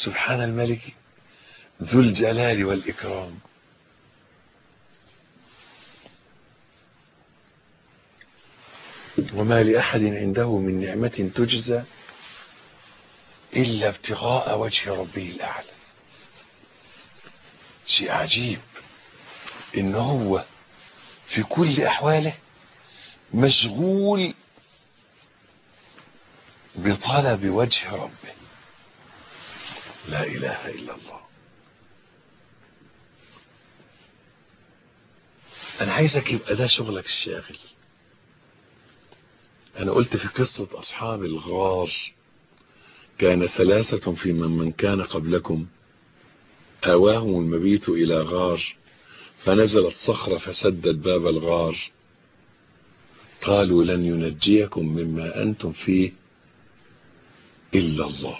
سبحان الملك ذو الجلال والإكرام وما لأحد عنده من نعمة تجزى إلا ابتغاء وجه ربه الأعلى شيء عجيب إن هو في كل أحواله مشغول بطلب وجه ربه لا إله إلا الله أنا عايزك يبقى ده شغلك الشاغل أنا قلت في قصة أصحاب الغار كان ثلاثة في من, من كان قبلكم آواهم المبيت إلى غار فنزلت صخرة فسدت باب الغار قالوا لن ينجيكم مما أنتم فيه إلا الله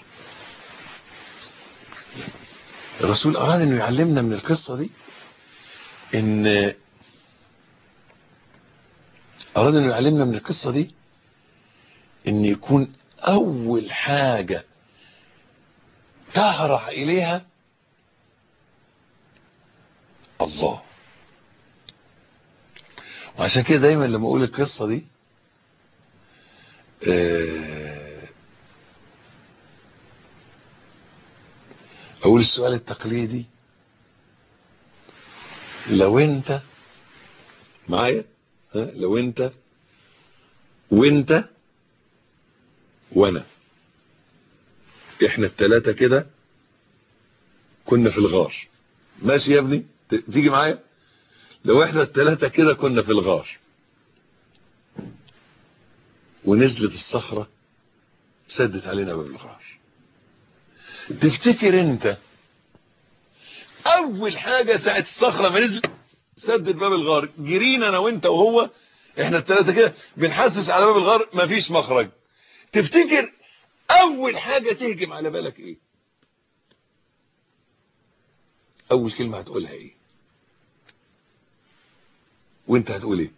الرسول أراد أنه يعلمنا من القصة دي إن أراد أنه يعلمنا من القصة دي إن يكون أول حاجة تهرع إليها الله وعشان كده دايما لما أقول القصة دي أقول السؤال التقليدي لو أنت معايا ها لو أنت وأنت وأنا إحنا التلاتة كده كنا في الغار ماشي يا ابني تيجي معايا لو احنا التلاتة كده كنا في الغار ونزلت الصخرة سدت علينا باب الغار تفتكر انت اول حاجة ساعة الصخرة ما نزلت سدت باب الغار جرينا انا وانت وهو احنا التلاتة كده بنحسس على باب الغار مفيش مخرج تفتكر اول حاجة تهجم على بالك ايه اول كلمة هتقولها ايه وانت هتقول ايه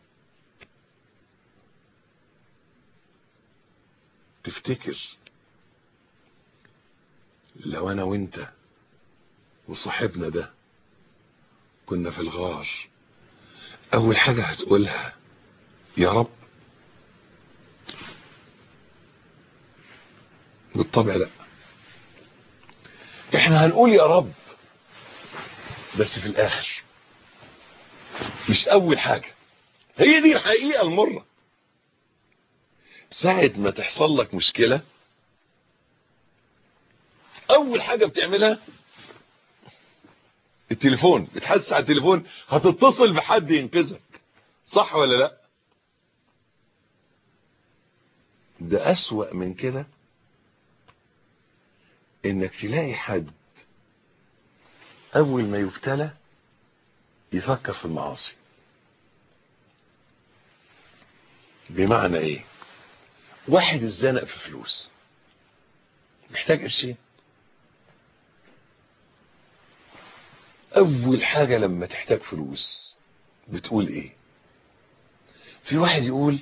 تفتكر لو انا وانت وصاحبنا ده كنا في الغار اول حاجة هتقولها يا رب بالطبع لا احنا هنقول يا رب بس في الاخر مش اول حاجة هي دي الحقيقة المرة ساعة ما تحصل لك مشكلة اول حاجة بتعملها التليفون بتحس على التليفون هتتصل بحد ينقذك صح ولا لا ده اسوأ من كده انك تلاقي حد اول ما يبتلى يفكر في المعاصي بمعنى ايه واحد اتزنق في فلوس محتاج قرشين اول حاجة لما تحتاج فلوس بتقول ايه في واحد يقول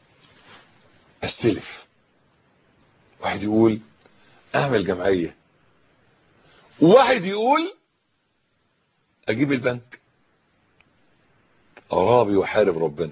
استلف واحد يقول اعمل جمعية واحد يقول اجيب البنك ارابي وحارب ربنا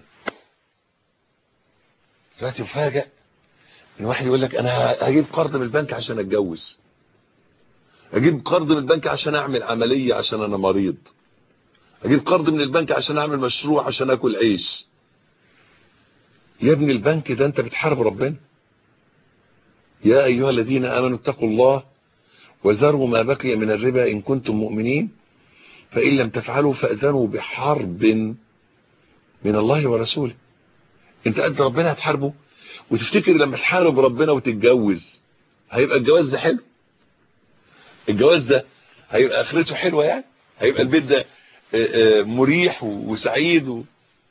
دلوقتي مفاجئ ان واحد يقول لك انا هجيب قرض من البنك عشان اتجوز اجيب قرض من البنك عشان اعمل عملية عشان انا مريض اجيب قرض من البنك عشان اعمل مشروع عشان اكل عيش يا ابني البنك ده انت بتحارب ربنا يا ايها الذين امنوا اتقوا الله وذروا ما بقي من الربا ان كنتم مؤمنين فان لم تفعلوا فاذنوا بحرب من الله ورسوله انت قد ربنا هتحاربه وتفتكر لما تحارب ربنا وتتجوز هيبقى الجواز ده حلو الجواز ده هيبقى اخرته حلوه يعني هيبقى البيت ده مريح وسعيد و...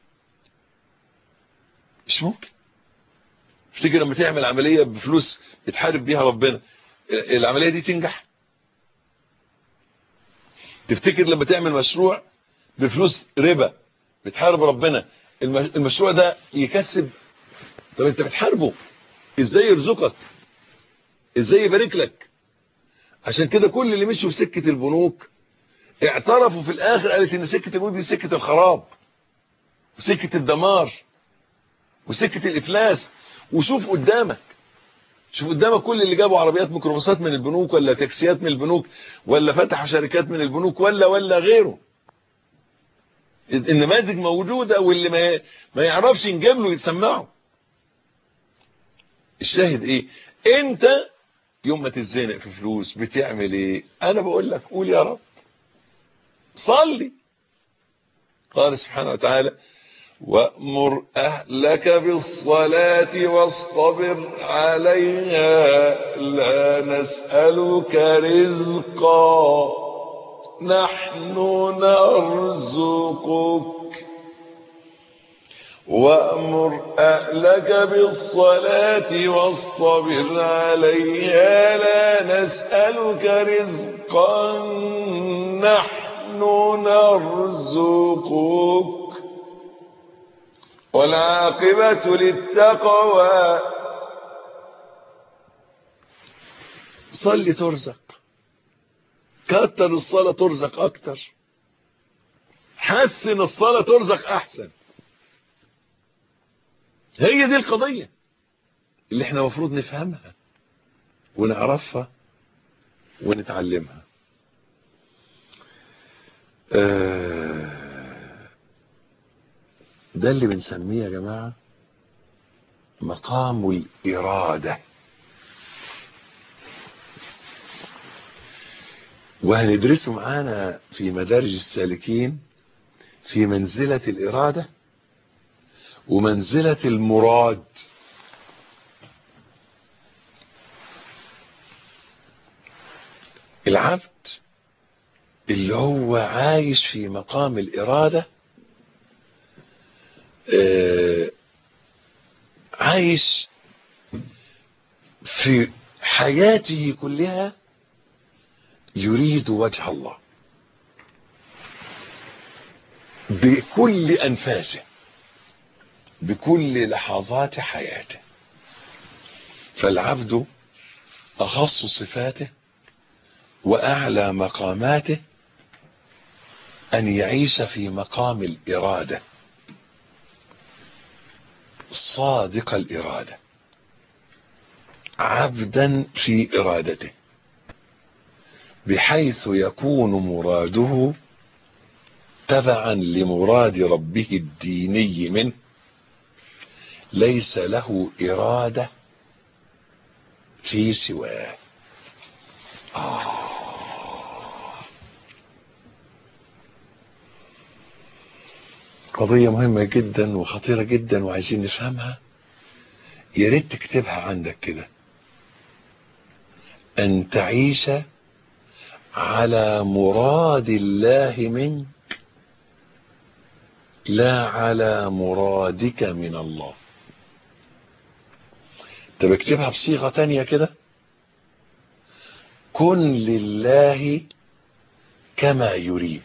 مش ممكن تفتكر لما تعمل عمليه بفلوس بتحارب بيها ربنا العمليه دي تنجح تفتكر لما تعمل مشروع بفلوس ربا بتحارب ربنا المشروع ده يكسب طب انت بتحاربه ازاي يرزقك ازاي يبارك لك عشان كده كل اللي مشوا في سكة البنوك اعترفوا في الاخر قالت ان سكة البنوك دي سكة الخراب وسكة الدمار وسكة الافلاس وشوف قدامك شوف قدامك كل اللي جابوا عربيات ميكروباصات من البنوك ولا تاكسيات من البنوك ولا فتحوا شركات من البنوك ولا ولا غيره النماذج موجودة واللي ما ما يعرفش نجيب له يسمعه الشاهد ايه انت يوم ما تتزنق في فلوس بتعمل ايه انا بقول لك قول يا رب صلي قال سبحانه وتعالى وأمر أهلك بالصلاة واصطبر عليها لا نسألك رزقا نحن نرزقك وأمر أهلك بالصلاة واصطبر عليها لا نسألك رزقا نحن نرزقك والعاقبة للتقوى صلي ترزق كتر الصلاة ترزق أكتر حسن الصلاة ترزق أحسن هي دي القضية اللي احنا مفروض نفهمها ونعرفها ونتعلمها آه ده اللي بنسميه يا جماعة مقام الإرادة وهندرسه معانا في مدارج السالكين في منزلة الإرادة ومنزلة المراد العبد اللي هو عايش في مقام الإرادة آه عايش في حياته كلها يريد وجه الله بكل أنفاسه بكل لحظات حياته فالعبد أخص صفاته وأعلى مقاماته أن يعيش في مقام الإرادة صادق الإرادة عبدا في إرادته بحيث يكون مراده تبعا لمراد ربه الديني منه ليس له إرادة في سواه آه. قضية مهمة جدا وخطيرة جدا وعايزين نفهمها يا ريت تكتبها عندك كده أن تعيش على مراد الله منك لا على مرادك من الله طب اكتبها بصيغة تانية كده كن لله كما يريد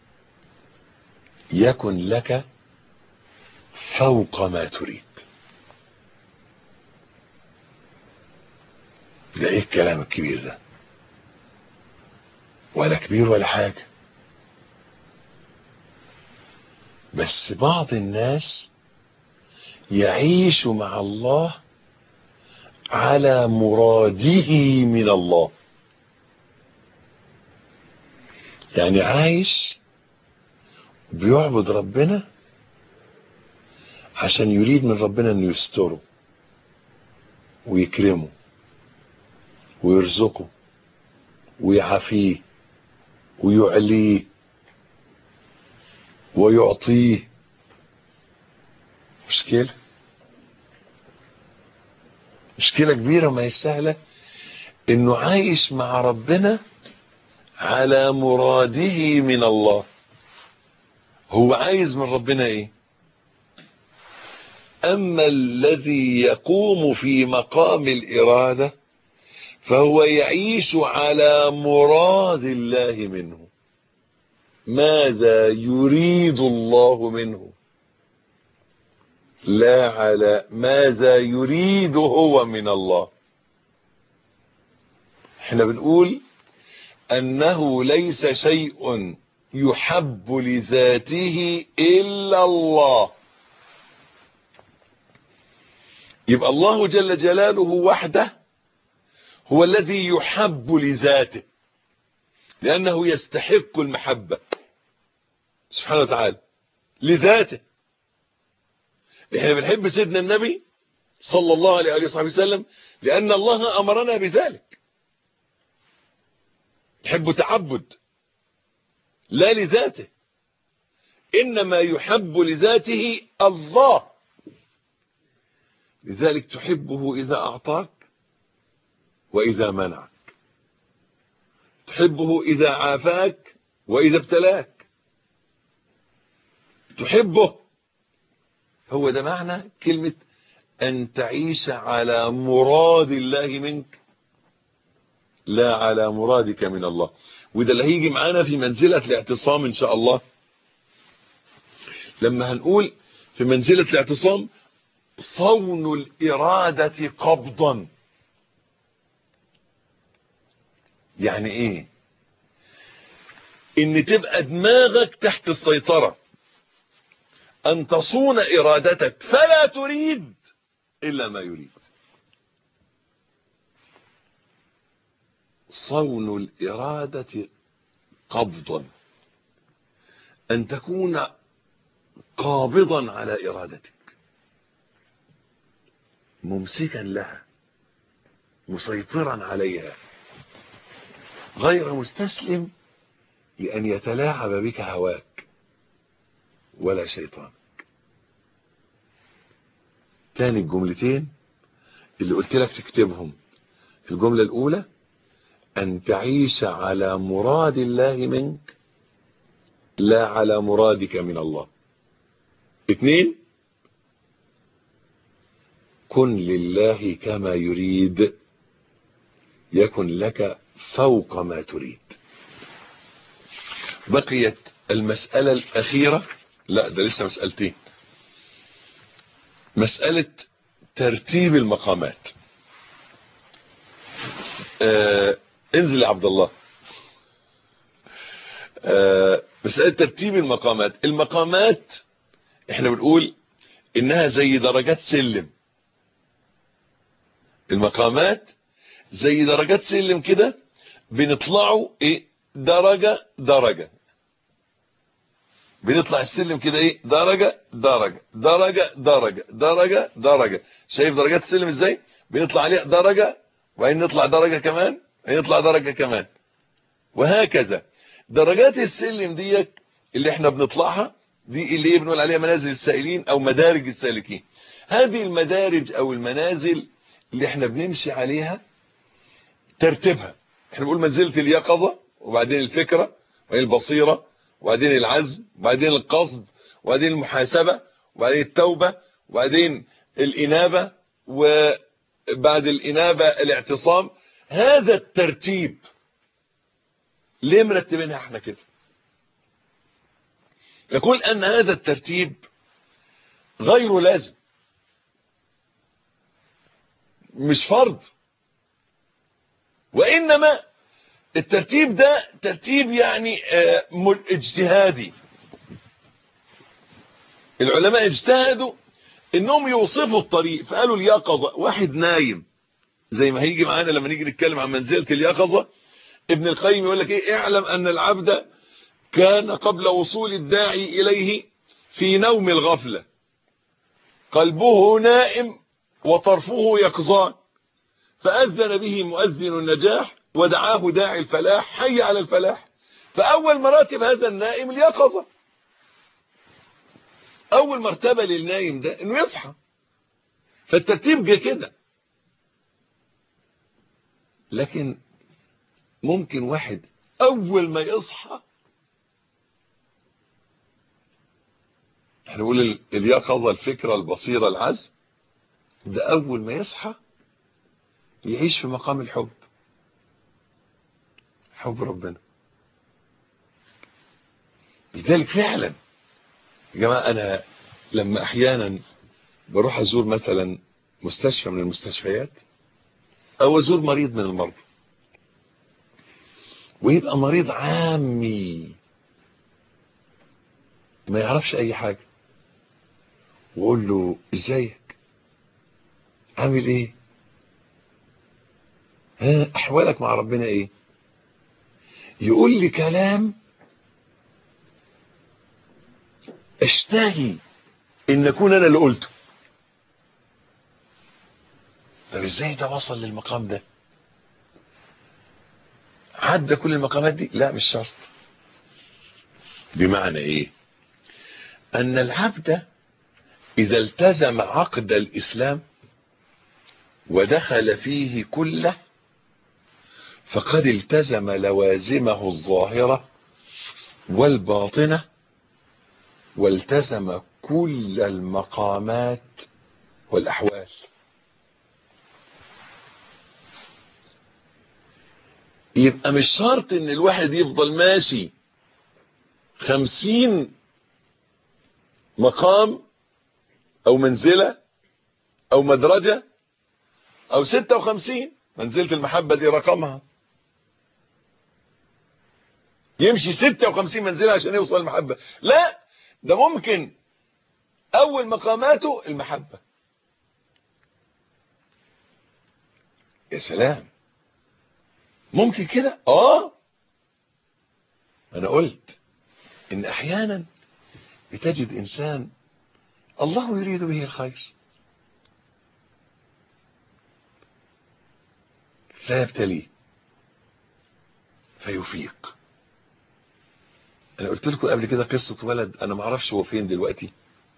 يكن لك فوق ما تريد ده ايه الكلام الكبير ده ولا كبير ولا حاجة بس بعض الناس يعيش مع الله على مراده من الله يعني عايش بيعبد ربنا عشان يريد من ربنا انه يستره ويكرمه ويرزقه ويعافيه ويعليه ويعطيه مشكلة مشكلة كبيرة ما يستاهلة انه عايش مع ربنا على مراده من الله هو عايز من ربنا ايه اما الذي يقوم في مقام الارادة فهو يعيش على مراد الله منه ماذا يريد الله منه لا على ماذا يريد هو من الله احنا بنقول أنه ليس شيء يحب لذاته إلا الله يبقى الله جل جلاله وحده هو الذي يحب لذاته لأنه يستحق المحبة سبحانه وتعالى لذاته احنا بنحب سيدنا النبي صلى الله عليه وصحبه وسلم لأن الله أمرنا بذلك نحب تعبد لا لذاته إنما يحب لذاته الله لذلك تحبه إذا أعطاك وإذا منعك تحبه إذا عافاك وإذا ابتلاك تحبه هو ده معنى كلمة أن تعيش على مراد الله منك لا على مرادك من الله وده اللي هيجي معانا في منزلة الاعتصام إن شاء الله لما هنقول في منزلة الاعتصام صون الإرادة قبضا يعني ايه ان تبقى دماغك تحت السيطرة ان تصون ارادتك فلا تريد الا ما يريد صون الارادة قبضا ان تكون قابضا على ارادتك ممسكا لها مسيطرا عليها غير مستسلم لأن يتلاعب بك هواك ولا شيطانك تاني الجملتين اللي قلت لك تكتبهم في الجملة الأولى أن تعيش على مراد الله منك لا على مرادك من الله اثنين كن لله كما يريد يكن لك فوق ما تريد بقيت المسألة الأخيرة لا ده لسه مسألتين مسألة ترتيب المقامات آه انزل يا عبد الله آه مسألة ترتيب المقامات المقامات احنا بنقول انها زي درجات سلم المقامات زي درجات سلم كده بنطلعوا ايه درجة درجة بنطلع السلم كده ايه درجة درجة درجة درجة درجة درجة شايف درجات السلم ازاي بنطلع عليها درجة وبعدين نطلع درجة كمان وبعدين نطلع درجة كمان وهكذا درجات السلم دي اللي احنا بنطلعها دي اللي بنقول عليها منازل السائلين او مدارج السالكين هذه المدارج او المنازل اللي احنا بنمشي عليها ترتيبها احنا بنقول منزلة اليقظة وبعدين الفكرة وبعدين البصيرة وبعدين العزم وبعدين القصد وبعدين المحاسبة وبعدين التوبة وبعدين الإنابة وبعد الإنابة الاعتصام هذا الترتيب ليه مرتبينها احنا كده يقول أن هذا الترتيب غير لازم مش فرض وإنما الترتيب ده ترتيب يعني اجتهادي العلماء اجتهدوا انهم يوصفوا الطريق فقالوا اليقظة واحد نايم زي ما هيجي معانا لما نيجي نتكلم عن منزلة اليقظة ابن القيم يقول لك ايه اعلم ان العبد كان قبل وصول الداعي اليه في نوم الغفلة قلبه نائم وطرفه يقظان فأذن به مؤذن النجاح ودعاه داعي الفلاح حي على الفلاح فأول مراتب هذا النائم اليقظة أول مرتبة للنايم ده إنه يصحى فالترتيب جه كده لكن ممكن واحد أول ما يصحى احنا نقول اليقظة الفكرة البصيرة العزم ده أول ما يصحى يعيش في مقام الحب حب ربنا لذلك فعلا يا جماعة أنا لما أحيانا بروح أزور مثلا مستشفى من المستشفيات أو أزور مريض من المرضى ويبقى مريض عامي ما يعرفش اي حاجة وقول له ازيك عامل ايه ها احوالك مع ربنا ايه يقول لي كلام اشتهي ان اكون انا اللي قلته طب ازاي ده وصل للمقام ده عدى كل المقامات دي لا مش شرط بمعنى ايه ان العبد اذا التزم عقد الاسلام ودخل فيه كله فقد التزم لوازمه الظاهرة والباطنة والتزم كل المقامات والأحوال يبقى مش شرط ان الواحد يفضل ماشي خمسين مقام او منزلة او مدرجة او ستة وخمسين منزلة المحبة دي رقمها يمشي ستة وخمسين منزلة عشان يوصل المحبة لا ده ممكن اول مقاماته المحبة يا سلام ممكن كده اه انا قلت ان احيانا بتجد انسان الله يريد به الخير لا يبتليه فيفيق انا قلت لكم قبل كده قصة ولد انا ما اعرفش هو فين دلوقتي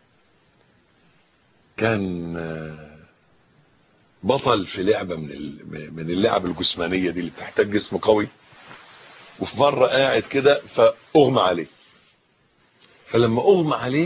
كان بطل في لعبة من من اللعب الجسمانية دي اللي بتحتاج جسم قوي وفي مرة قاعد كده فاغمى عليه فلما اغمى عليه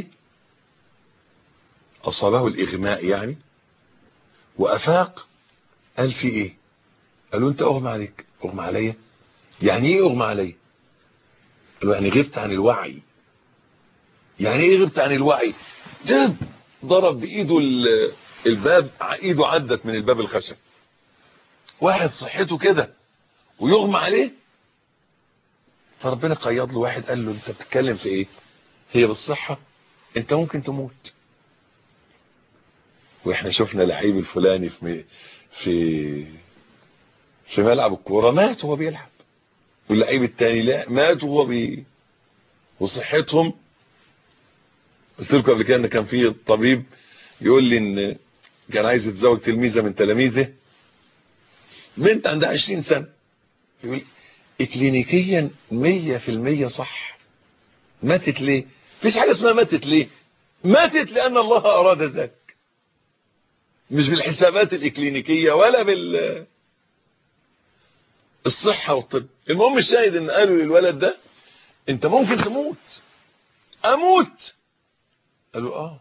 اصابه الاغماء يعني وافاق قال في ايه قالوا انت اغمى عليك اغمى عليا يعني ايه اغمى عليا قالوا يعني غبت عن الوعي يعني ايه غبت عن الوعي ده ضرب بايده الباب ايده عدت من الباب الخشب واحد صحته كده ويغمى عليه فربنا قيض له واحد قال له انت بتتكلم في ايه هي بالصحة انت ممكن تموت واحنا شفنا لعيب الفلاني في في في ملعب الكوره مات وهو بيلعب واللعيب التاني لا مات وهو بي وصحتهم قلت لكم قبل كده ان كان في طبيب يقول لي ان كان عايز يتزوج تلميذه من تلاميذه بنت عندها 20 سنه يقول اكلينيكيا 100% صح ماتت ليه مفيش حاجه اسمها ماتت ليه ماتت لان الله اراد ذلك مش بالحسابات الاكلينيكيه ولا بال الصحة والطب المهم الشاهد ان قالوا للولد ده انت ممكن تموت اموت قالوا اه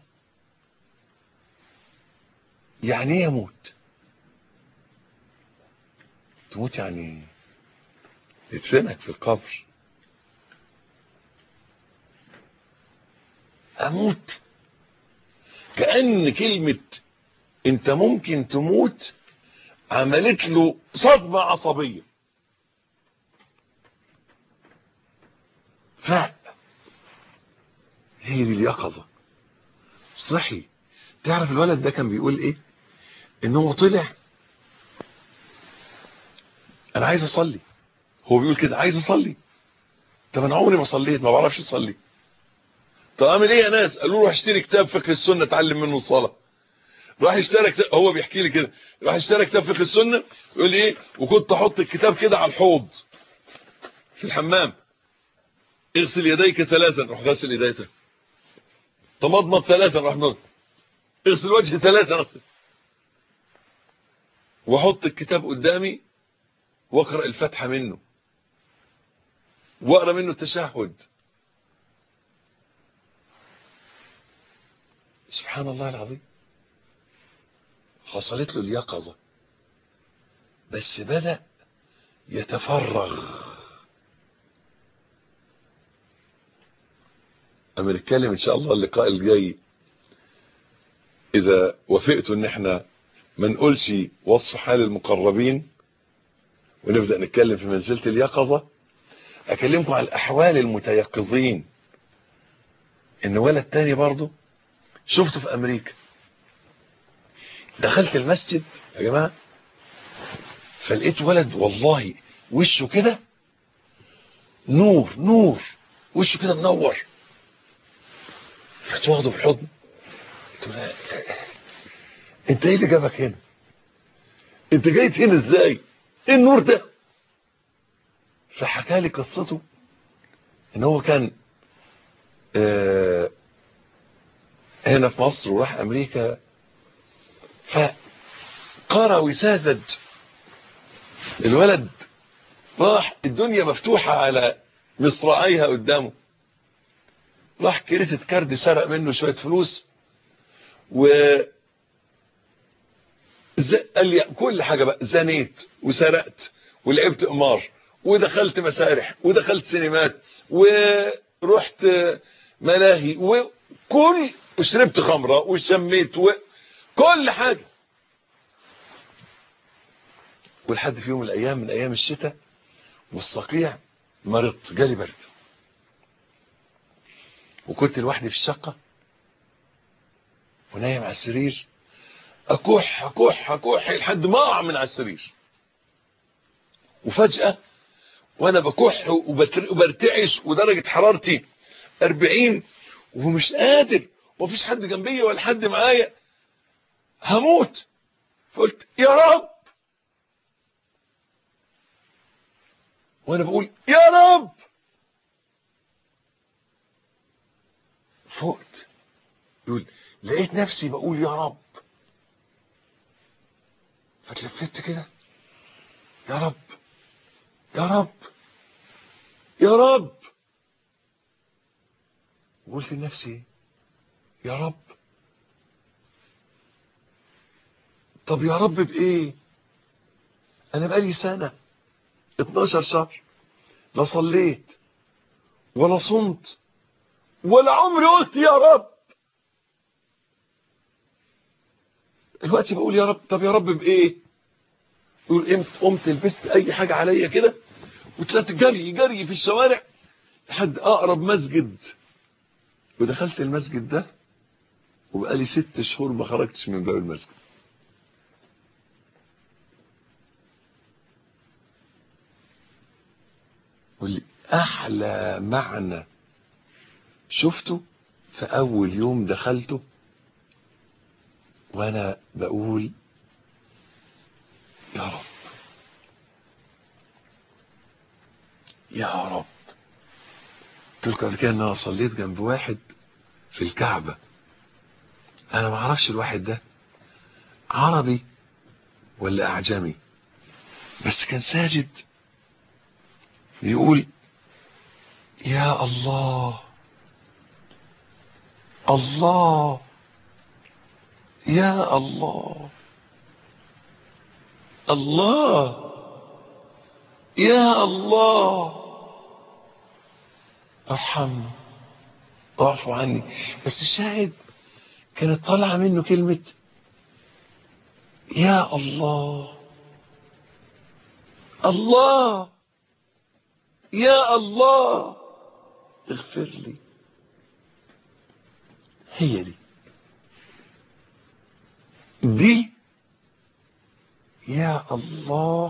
يعني ايه اموت تموت يعني يدفنك في القبر اموت كأن كلمة انت ممكن تموت عملت له صدمة عصبية فعلا هي دي اليقظة صحي تعرف الولد ده كان بيقول ايه ان هو طلع انا عايز اصلي هو بيقول كده عايز اصلي طب انا عمري ما صليت ما بعرفش اصلي طب اعمل ايه يا ناس قالوا له اشتري كتاب فقه السنه اتعلم منه الصلاه راح اشترى كتاب هو بيحكي لي كده راح اشترى كتاب فقه السنه يقول لي ايه وكنت احط الكتاب كده على الحوض في الحمام اغسل يديك ثلاثا روح غسل يديك تمضمض ثلاثا روح مضمض اغسل وجهي ثلاثا اغسل واحط الكتاب قدامي واقرا الفاتحه منه واقرا منه التشهد سبحان الله العظيم حصلت له اليقظه بس بدا يتفرغ اما نتكلم ان شاء الله اللقاء الجاي اذا وافقتوا ان احنا ما نقولش وصف حال المقربين ونبدا نتكلم في منزله اليقظه اكلمكم عن الاحوال المتيقظين ان ولد تاني برضه شفته في امريكا دخلت المسجد يا جماعة فلقيت ولد والله وشه كده نور نور وشه كده منور رحت واخده بالحضن قلت له انت ايه اللي جابك هنا انت جايت هنا ازاي ايه النور ده فحكى لي قصته ان هو كان آه هنا في مصر وراح امريكا فقرا وساذج الولد راح الدنيا مفتوحة على مصراعيها قدامه راح كريتة كارد سرق منه شوية فلوس و قال لي كل حاجة بقى زنيت وسرقت ولعبت قمار ودخلت مسارح ودخلت سينمات ورحت ملاهي وكل وشربت خمرة وشميت وكل حاجة ولحد في يوم من الايام من ايام الشتاء والصقيع مرضت جالي برد وكنت لوحدي في الشقة ونايم على السرير اكح اكح اكح لحد ما اقع من على السرير وفجأة وانا بكح وبرتعش ودرجة حرارتي 40 ومش قادر ومفيش حد جنبي ولا حد معايا هموت فقلت يا رب وانا بقول يا رب فقت يقول لقيت نفسي بقول يا رب فتلفت كده يا رب يا رب يا رب قلت لنفسي يا رب طب يا رب بايه انا بقالي سنه 12 شهر لا صليت ولا صمت ولا عمري قلت يا رب دلوقتي بقول يا رب طب يا رب بايه يقول قمت قمت لبست اي حاجه عليا كده وطلعت جري جري في الشوارع لحد اقرب مسجد ودخلت المسجد ده وبقالي ست شهور ما خرجتش من باب المسجد واللي احلى معنى شفته في اول يوم دخلته وانا بقول يا رب يا رب قلت لكم قبل كده ان انا صليت جنب واحد في الكعبه انا ما اعرفش الواحد ده عربي ولا اعجمي بس كان ساجد يقول يا الله الله يا الله الله يا الله ارحمني واعفو عني بس الشاهد كانت طالعه منه كلمه يا الله الله يا الله اغفر لي هي دي دي يا الله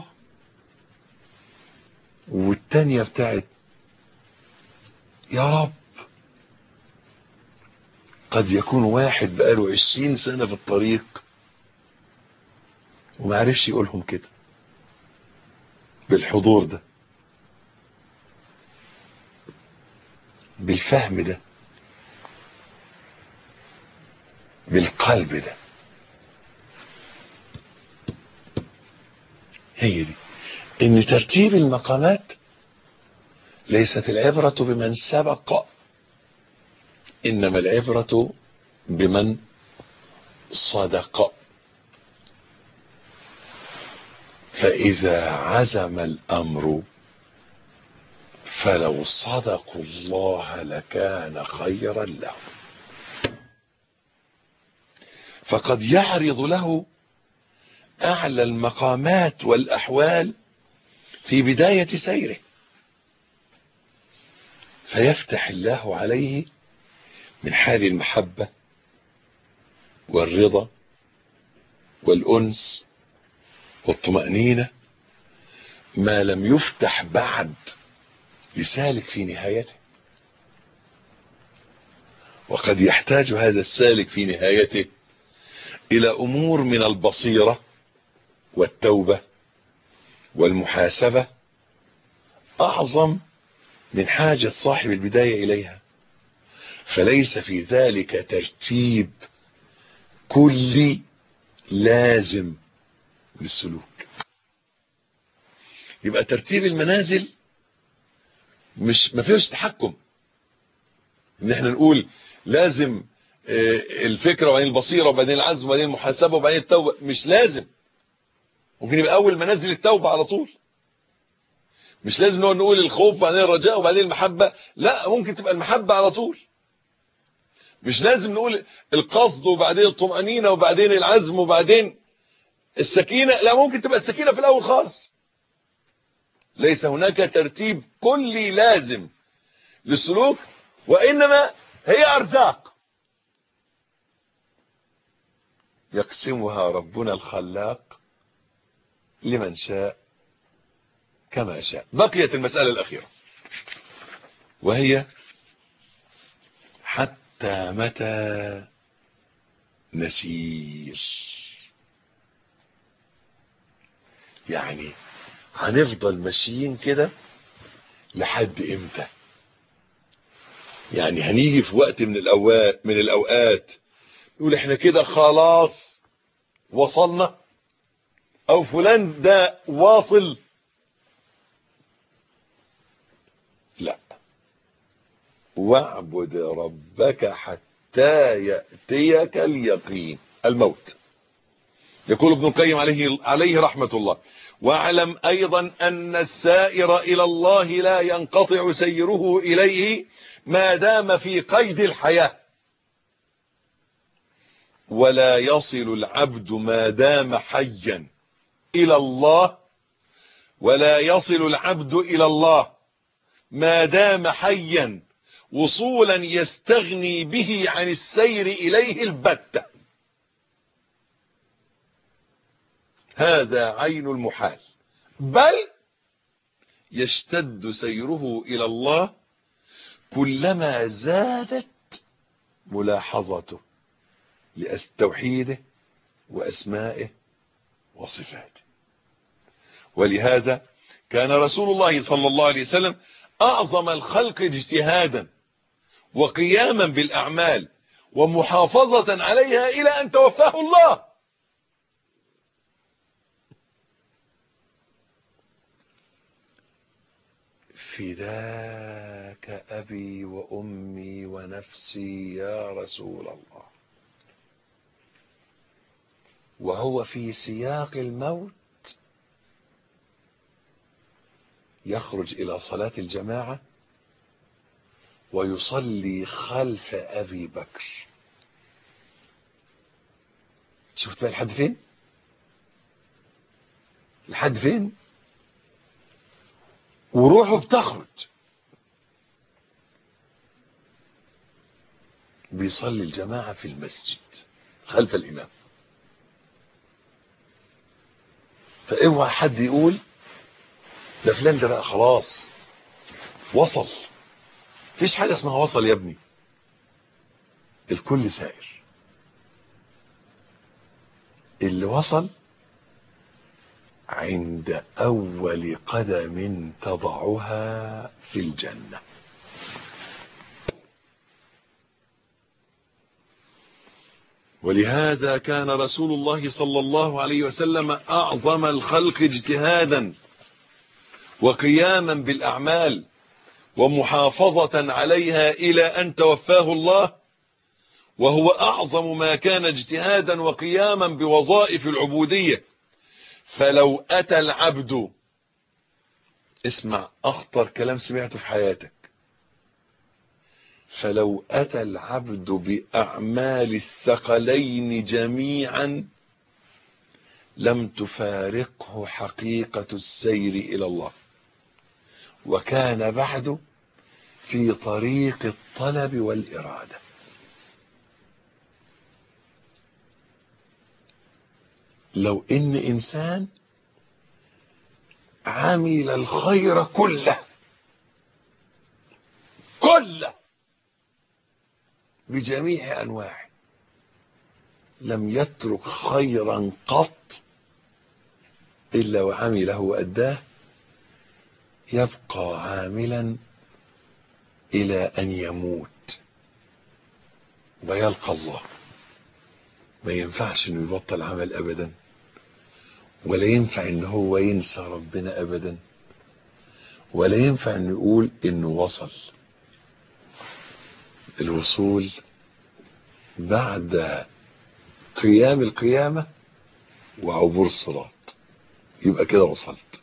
والتانية بتاعت يا رب قد يكون واحد بقاله عشرين سنة في الطريق وما عرفش يقولهم كده بالحضور ده بالفهم ده بالقلب ده هي دي ان ترتيب المقامات ليست العبرة بمن سبق انما العبرة بمن صدق فاذا عزم الامر فلو صدقوا الله لكان خيرا لهم فقد يعرض له اعلى المقامات والاحوال في بداية سيره فيفتح الله عليه من حال المحبة والرضا والأنس والطمأنينة ما لم يفتح بعد لسالك في نهايته وقد يحتاج هذا السالك في نهايته إلى أمور من البصيرة والتوبة والمحاسبة أعظم من حاجة صاحب البداية إليها فليس في ذلك ترتيب كلي لازم للسلوك يبقى ترتيب المنازل مش ما فيهوش تحكم ان احنا نقول لازم الفكرة وبعدين البصيرة وبعدين العزم وبعدين المحاسبة وبعدين التوبة مش لازم ممكن يبقى اول منازل التوبة على طول مش لازم نقول نقول الخوف وبعدين الرجاء وبعدين المحبة لا ممكن تبقى المحبة على طول مش لازم نقول القصد وبعدين الطمأنينة وبعدين العزم وبعدين السكينة لا ممكن تبقى السكينة في الاول خالص ليس هناك ترتيب كلي لازم للسلوك وانما هي ارزاق يقسمها ربنا الخلاق لمن شاء كما شاء بقيت المسألة الأخيرة وهي حتى متى نسير يعني هنفضل ماشيين كده لحد امتى يعني هنيجي في وقت من الاوقات من الاوقات نقول احنا كده خلاص وصلنا او فلان ده واصل لا واعبد ربك حتى يأتيك اليقين الموت يقول ابن القيم عليه, عليه رحمة الله واعلم ايضا ان السائر الى الله لا ينقطع سيره اليه ما دام في قيد الحياة ولا يصل العبد ما دام حيا الى الله ولا يصل العبد الى الله ما دام حيا وصولا يستغني به عن السير اليه البتة هذا عين المحال بل يشتد سيره الى الله كلما زادت ملاحظته لتوحيده واسمائه وصفاته ولهذا كان رسول الله صلى الله عليه وسلم اعظم الخلق اجتهادا وقياما بالاعمال ومحافظة عليها الى ان توفاه الله فداك ابي وامي ونفسي يا رسول الله وهو في سياق الموت يخرج الى صلاة الجماعة ويصلي خلف ابي بكر شفت بقى لحد فين لحد فين وروحه بتخرج بيصلي الجماعة في المسجد خلف الإمام فاوعى حد يقول ده فلان ده بقى خلاص وصل فيش حاجة اسمها وصل يا ابني الكل سائر اللي وصل عند اول قدم تضعها في الجنة ولهذا كان رسول الله صلى الله عليه وسلم اعظم الخلق اجتهادا وقياما بالاعمال ومحافظة عليها الى ان توفاه الله وهو اعظم ما كان اجتهادا وقياما بوظائف العبودية فلو اتى العبد اسمع اخطر كلام سمعته في حياتك فلو اتى العبد باعمال الثقلين جميعا لم تفارقه حقيقة السير الى الله وكان بعد في طريق الطلب والإرادة لو إن إنسان عمل الخير كله كله بجميع أنواعه لم يترك خيرا قط إلا وعمله وأداه يبقى عاملا إلى أن يموت ويلقى الله ما ينفعش انه يبطل عمل ابدا ولا ينفع ان هو ينسى ربنا ابدا ولا ينفع انه يقول انه وصل الوصول بعد قيام القيامة وعبور الصراط يبقى كده وصلت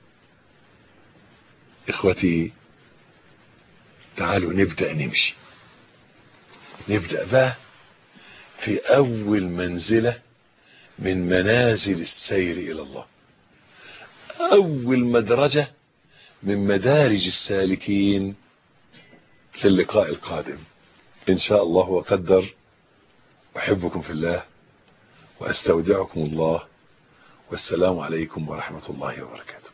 اخوتي تعالوا نبدأ نمشي نبدأ بقى في أول منزلة من منازل السير إلى الله أول مدرجة من مدارج السالكين في اللقاء القادم إن شاء الله وقدر أحبكم في الله وأستودعكم الله والسلام عليكم ورحمة الله وبركاته